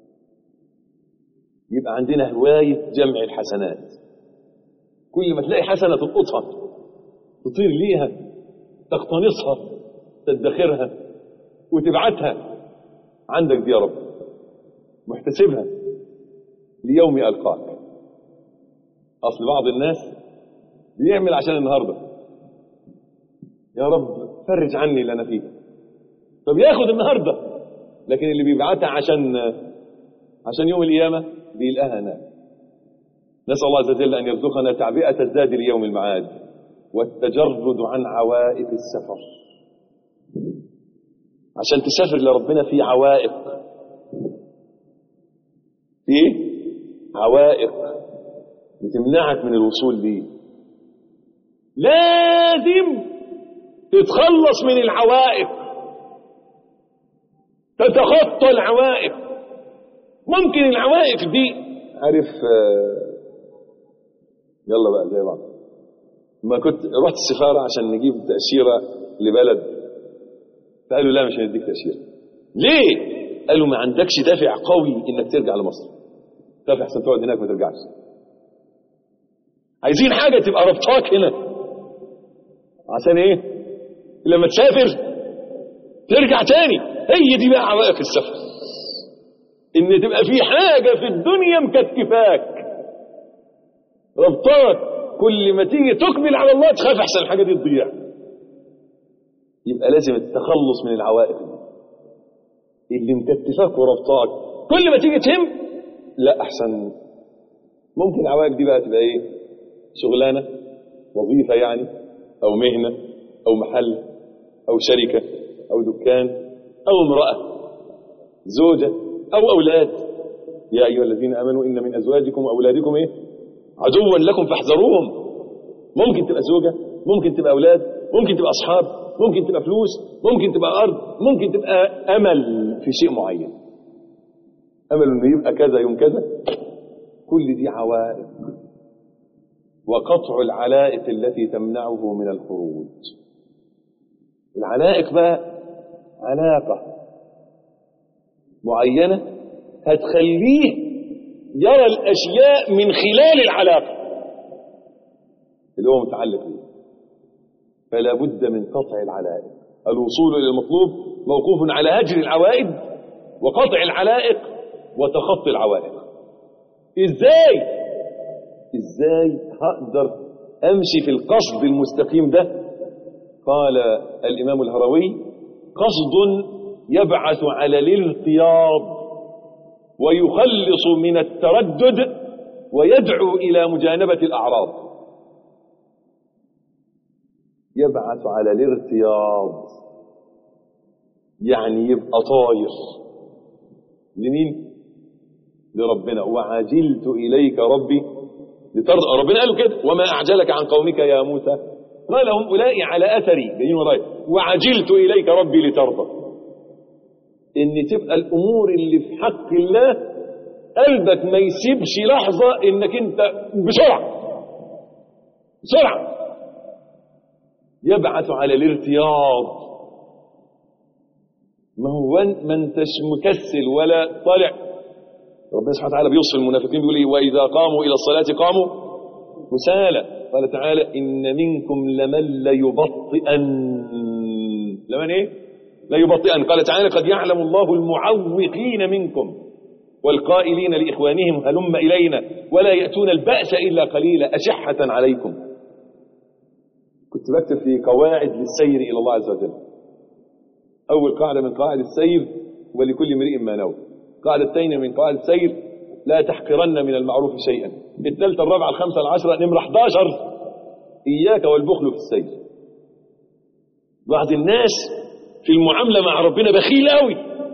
يبقى عندنا هوايه جمع الحسنات كل ما تلاقي حسنه تلقطها تطير ليها تقتنصها تدخرها وتبعتها عندك دي يا رب محتسبها ليوم ألقاك أصل بعض الناس بيعمل عشان النهاردة يا رب فرج عني اللي أنا فيه طب ياخد النهاردة لكن اللي بيبعتها عشان عشان يوم القيامة بيلقاها هناك نسأل الله عز وجل أن يرزقنا تعبئة الزاد ليوم المعاد والتجرد عن عوائق السفر عشان تسافر لربنا في عوائق في ايه عوائق بتمنعك من الوصول ليه لازم تتخلص من العوائق تتخطى العوائق ممكن العوائق دي عارف آه، يلا بقى زي بعض ما كنت رحت السفارة عشان نجيب تأشيرة لبلد فقالوا لا مش هنديك تأشيرة ليه؟ قالوا ما عندكش دافع قوي انك ترجع لمصر دافع عشان تقعد هناك ما ترجعش عايزين حاجة تبقى ربطاك هنا عشان ايه لما تسافر ترجع تاني هي دي بقى عوائق السفر ان تبقى في حاجة في الدنيا مكتفاك ربطاك كل ما تيجي تقبل على الله تخاف احسن الحاجة دي تضيع يبقى لازم التخلص من العوائق دي اللي مكتفاك وربطاك كل ما تيجي تهم لا احسن ممكن العوائق دي بقى تبقى ايه شغلانه وظيفه يعني او مهنه او محل او شركه او دكان او امراه زوجه او اولاد يا ايها الذين امنوا ان من ازواجكم واولادكم ايه عدوا لكم فاحذروهم ممكن تبقى زوجه ممكن تبقى اولاد ممكن تبقى اصحاب ممكن تبقى فلوس ممكن تبقى ارض ممكن تبقى امل في شيء معين امل انه يبقى كذا يوم كذا كل دي عوائق وقطع العلائق التي تمنعه من الخروج العلائق بقى علاقة معينة هتخليه يرى الأشياء من خلال العلاقة اللي هو متعلق بيه فلا بد من قطع العلائق الوصول إلى المطلوب موقوف على هجر العوائد وقطع العلائق وتخطي العوائق ازاي ازاي هقدر امشي في القصد المستقيم ده قال الامام الهروي قصد يبعث على الارتياض ويخلص من التردد ويدعو الى مجانبه الاعراض يبعث على الارتياض يعني يبقى طاير لمين لربنا وعجلت إليك ربي لترضى ربنا قالوا كده وما أعجلك عن قومك يا موسى قال هم أولئك على أثري جايين ورايا وعجلت إليك ربي لترضى إن تبقى الأمور اللي في حق الله قلبك ما يسيبش لحظة إنك أنت بسرعة بسرعة يبعث على الارتياض ما هو ما انتش مكسل ولا طالع ربنا سبحانه وتعالى بيوصف المنافقين بيقول ايه واذا قاموا الى الصلاه قاموا كسالى قال تعالى ان منكم لمن ليبطئن لمن ايه ليبطئن قال تعالى قد يعلم الله المعوقين منكم والقائلين لاخوانهم هلم الينا ولا ياتون الباس الا قليلا اشحه عليكم كنت بكتب في قواعد للسير الى الله عز وجل اول قاعده من قواعد السير ولكل امرئ ما نوى القاعدة الثانية من قواعد السير لا تحقرن من المعروف شيئا الثالثة الرابعة الخامسة العشرة نمرة 11 إياك والبخل في السير بعض الناس في المعاملة مع ربنا بخيل قوي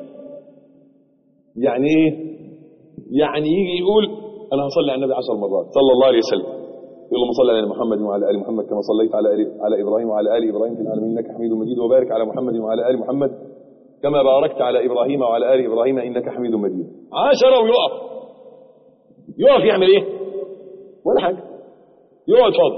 يعني ايه يعني يجي يقول انا هصلي على النبي عشر مرات صلى الله عليه وسلم اللهم صل على محمد وعلى ال محمد كما صليت على آل على ابراهيم وعلى ال ابراهيم في العالمين انك حميد مجيد وبارك على محمد وعلى ال محمد كما باركت على إبراهيم وعلى آل إبراهيم إنك حميد مجيد عشرة ويقف يقف يعمل إيه ولا حاجة يقعد فاضي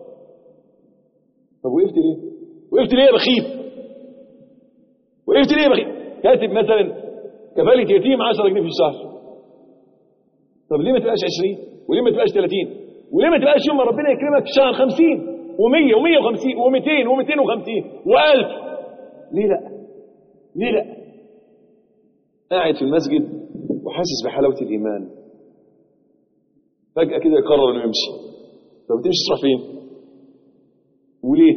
طب وقفت ليه وقفت ليه يا بخيل وقفت ليه يا بخيل كاتب مثلا كفالة يتيم 10 جنيه في الشهر طب ليه ما تبقاش 20 وليه ما تبقاش 30 وليه ما تبقاش يوم ما ربنا يكرمك في شهر 50 و100 و150 و200 و250 و1000 ليه لا ليه لا قاعد في المسجد وحاسس بحلاوة الإيمان فجأة كده يقرر انه يمشي طب تمشي تروح فين وليه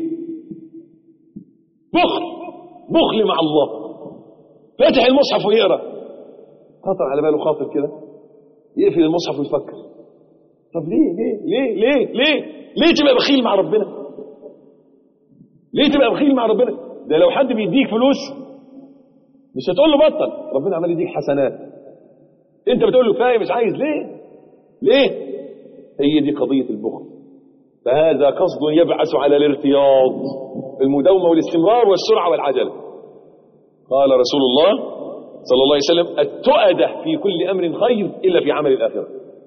بخل بخل مع الله فاتح المصحف ويقرا خطر على باله خاطر كده يقفل المصحف ويفكر طب ليه ليه ليه ليه ليه ليه تبقى بخيل مع ربنا ليه تبقى بخيل مع ربنا ده لو حد بيديك فلوس مش هتقول له بطل ربنا عمال يديك حسنات انت بتقول له كفايه مش عايز ليه ليه هي دي قضيه البخل فهذا قصد يبعث على الارتياض المداومه والاستمرار والسرعه والعجله قال رسول الله صلى الله عليه وسلم التؤدة في كل امر خير الا في عمل الاخره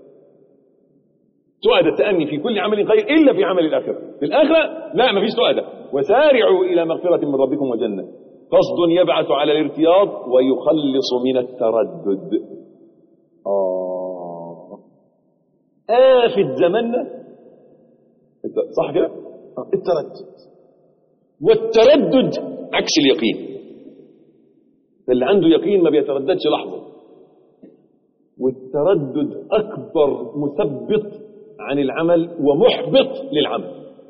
تؤدة التأني في كل عمل خير إلا في عمل الآخرة في الآخرة لا ما فيش تؤدة وسارعوا إلى مغفرة من ربكم وجنة قصد يبعث على الارتياض ويخلص من التردد آه آفة زماننا الت- صح كده آه، التردد والتردد عكس اليقين اللي عنده يقين ما بيترددش لحظة والتردد أكبر مثبط عن العمل ومحبط للعمل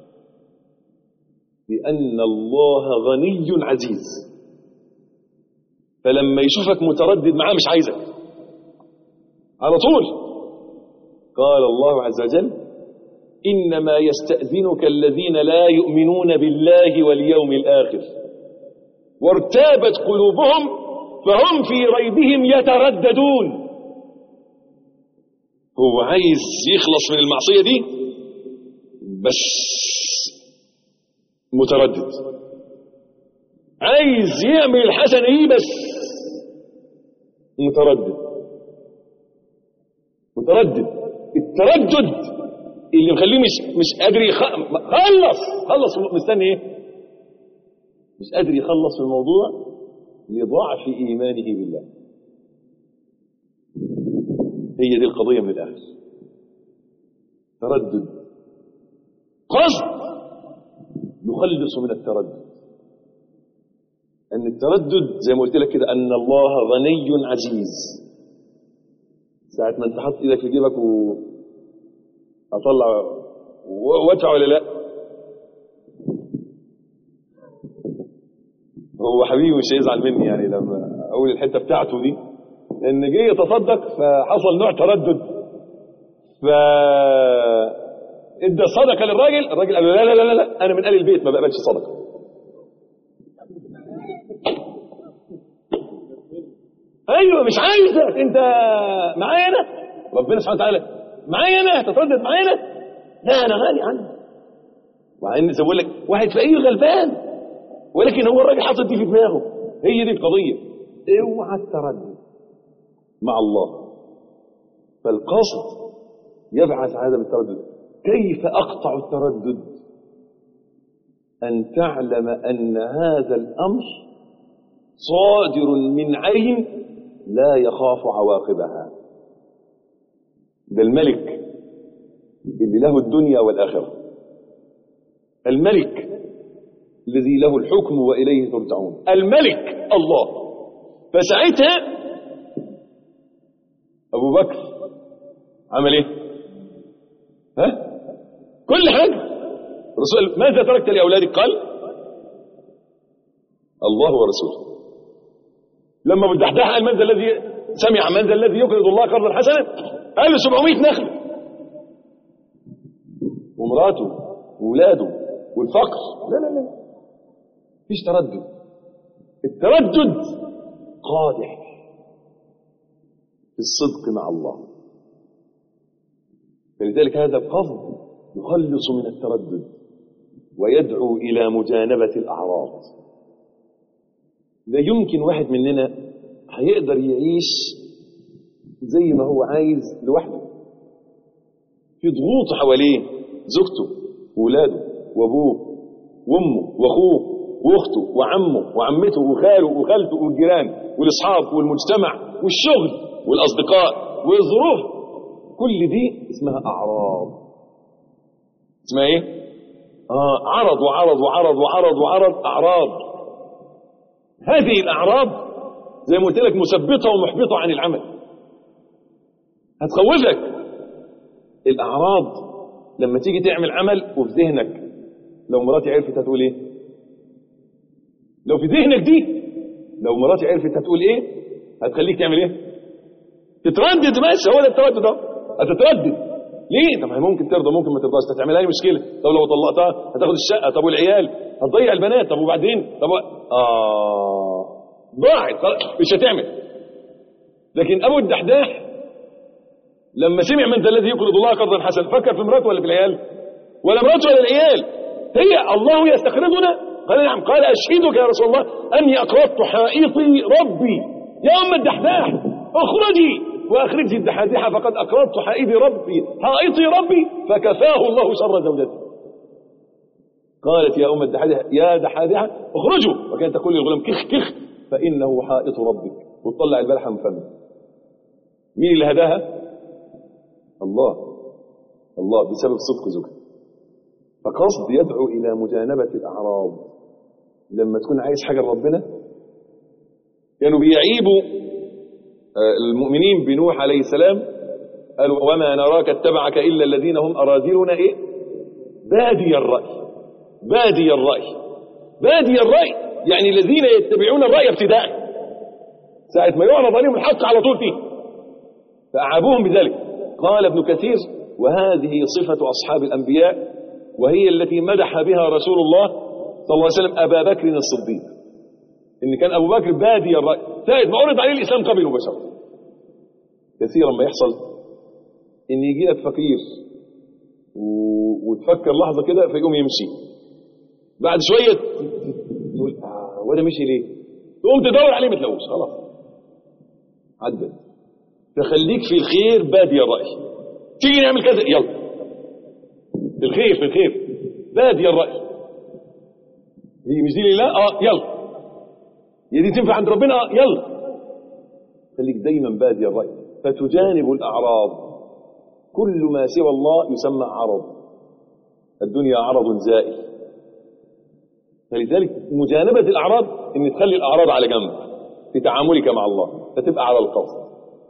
لأن الله غني عزيز فلما يشوفك متردد معاه مش عايزك على طول قال الله عز وجل إنما يستأذنك الذين لا يؤمنون بالله واليوم الآخر وارتابت قلوبهم فهم في ريبهم يترددون هو عايز يخلص من المعصية دي بس متردد عايز يعمل الحسنة دي بس متردد متردد التردد اللي مخليه مش مش قادر يخ... خلص خلص مستني ايه مش قادر يخلص من الموضوع لضعف ايمانه بالله هي دي القضيه من الاخر تردد قصد يخلص من التردد ان التردد زي ما قلت لك كده ان الله غني عزيز ساعة ما انت حاطط ايدك في جيبك و اطلع و- وادفع ولا لا هو حبيبي مش هيزعل مني يعني لما اقول الحته بتاعته دي ان جه يتصدق فحصل نوع تردد ف ادى صدقه للراجل الراجل قال له لا لا لا لا انا من اهل البيت ما بقبلش صدقه ايوه مش عايزك انت معايا انا ربنا سبحانه وتعالى معايا انا هتتردد معايا انا لا انا غالي عنك وعن زي ما بقول لك واحد فقير غلبان ولكن هو الراجل حاطط دي في دماغه هي دي القضيه اوعى التردد مع الله فالقصد يبعث عدم التردد كيف اقطع التردد ان تعلم ان هذا الامر صادر من عين لا يخاف عواقبها ده الملك اللي له الدنيا والآخرة الملك الذي له الحكم وإليه ترجعون الملك الله فساعتها أبو بكر عمل إيه ها كل حاجة الرسول ماذا تركت لأولادك قال الله ورسوله لما بالدحداح قال من ذا الذي سمع من ذا الذي يقرض الله قرضا حسنا قال له 700 نخله ومراته وولاده والفقر لا لا لا مفيش تردد التردد قادح في الصدق مع الله فلذلك هذا القصد يخلص من التردد ويدعو إلى مجانبة الأعراض لا يمكن واحد مننا هيقدر يعيش زي ما هو عايز لوحده في ضغوط حواليه زوجته وولاده وابوه وامه واخوه واخته وعمه وعمته وخاله وخالته والجيران والاصحاب والمجتمع والشغل والاصدقاء والظروف كل دي اسمها اعراض اسمها ايه اه عرض وعرض وعرض وعرض وعرض اعراض هذه الاعراض زي ما قلت لك مثبطه ومحبطه عن العمل هتخوفك الاعراض لما تيجي تعمل عمل وفي ذهنك لو مراتي عرفت هتقول ايه لو في ذهنك دي لو مراتي عرفت هتقول ايه هتخليك تعمل ايه تتردد بس هو ده التردد ده هتتردد ليه طب ما هي ممكن ترضى ممكن ما ترضاش هتعملها لي مشكله طب لو طلقتها هتاخد الشقه طب والعيال هتضيع البنات طب وبعدين طب و- اه ضاعت خلاص، مش هتعمل لكن ابو الدحداح لما سمع من ذا الذي يقرض الله قرضا حسنا فكر في مراته ولا في العيال ولا مراته ولا العيال هي الله يستقرضنا قال نعم قال اشهدك يا رسول الله اني اقرضت حائطي ربي يا ام الدحداح اخرجي واخرجي الدحادحه فقد اقرضت حائطي ربي حائطي ربي فكفاه الله شر زوجته قالت يا ام الدحادحه يا دحادحه اخرجوا وكانت تقول للغلام كخ كخ فانه حائط ربك وتطلع البلحه من فمه مين اللي هداها الله الله بسبب صدق زوجها فقصد يدعو إلى مجانبة الأعراض لما تكون عايز حاجة لربنا كانوا بيعيبوا المؤمنين بنوح عليه السلام قالوا وما نراك اتبعك إلا الذين هم أراذلنا إيه بادي الرأي بادي الرأي بادي الرأي يعني الذين يتبعون الرأي ابتداء ساعة ما يعرض عليهم الحق على طول فيه فأعابوهم بذلك قال ابن كثير وهذه صفة أصحاب الأنبياء وهي التي مدح بها رسول الله صلى الله عليه وسلم أبا بكر الصديق إن كان أبو بكر بادي الرأي ساعة ما عرض عليه الإسلام قبل مباشرة كثيرا ما يحصل إن يجي لك فقير و... وتفكر لحظة كده فيقوم يمشي بعد شوية تقول آه وده مشي ليه تقوم تدور عليه ما تلاقوش خلاص عدل تخليك في الخير بادي الرأي تيجي نعمل كذا يلا في الخير في الخير بادي الرأي دي مش دي لله اه يلا هي دي تنفع عند ربنا اه يلا خليك دايما بادي الرأي فتجانب الأعراض كل ما سوى الله يسمى عرض الدنيا عرض زائل فلذلك مجانبة الأعراض إن تخلي الأعراض على جنب في تعاملك مع الله فتبقى على القصد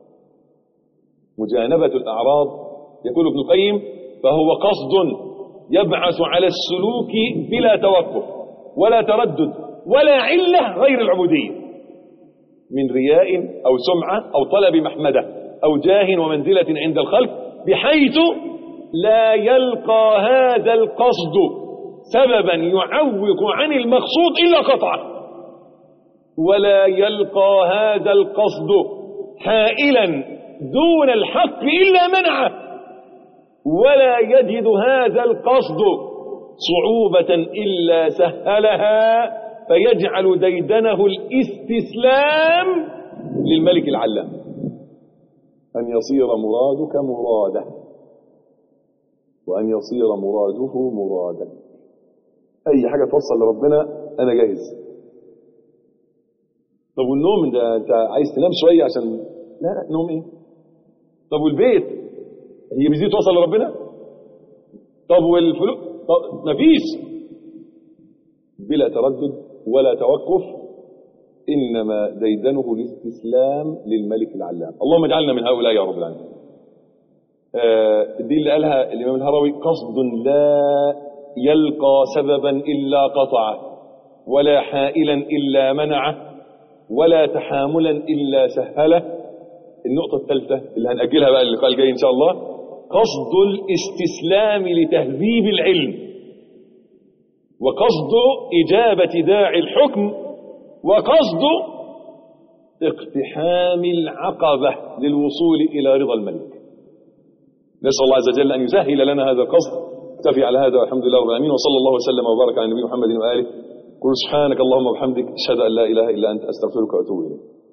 مجانبة الأعراض يقول ابن القيم فهو قصد يبعث على السلوك بلا توقف ولا تردد ولا علة غير العبودية من رياء أو سمعة أو طلب محمدة أو جاه ومنزلة عند الخلق بحيث لا يلقى هذا القصد سببا يعوق عن المقصود إلا قطعه ولا يلقى هذا القصد حائلا دون الحق إلا منعه ولا يجد هذا القصد صعوبة إلا سهلها فيجعل ديدنه الاستسلام للملك العلام أن يصير مرادك مراده وأن يصير مراده مرادك أي حاجة توصل لربنا أنا جاهز طب والنوم ده أنت عايز تنام شوية عشان لا لا نوم إيه طب والبيت هي مش دي توصل لربنا طب والفلوس طب مفيش بلا تردد ولا توقف إنما ديدنه الاستسلام للملك العلام اللهم اجعلنا من هؤلاء يا رب العالمين آه دي اللي قالها الإمام الهروي قصد لا يلقى سببا إلا قطعه ولا حائلا إلا منعه ولا تحاملا إلا سهله النقطة الثالثة اللي هنأجلها بقى اللقاء الجاي إن شاء الله قصد الاستسلام لتهذيب العلم وقصد إجابة داعي الحكم وقصد اقتحام العقبة للوصول إلى رضا الملك نسأل الله عز وجل أن يسهل لنا هذا القصد اكتفي على هذا والحمد لله رب العالمين وصلى الله وسلم وبارك على النبي محمد وآله قل سبحانك اللهم وبحمدك أشهد أن لا إله إلا أنت أستغفرك وأتوب إليك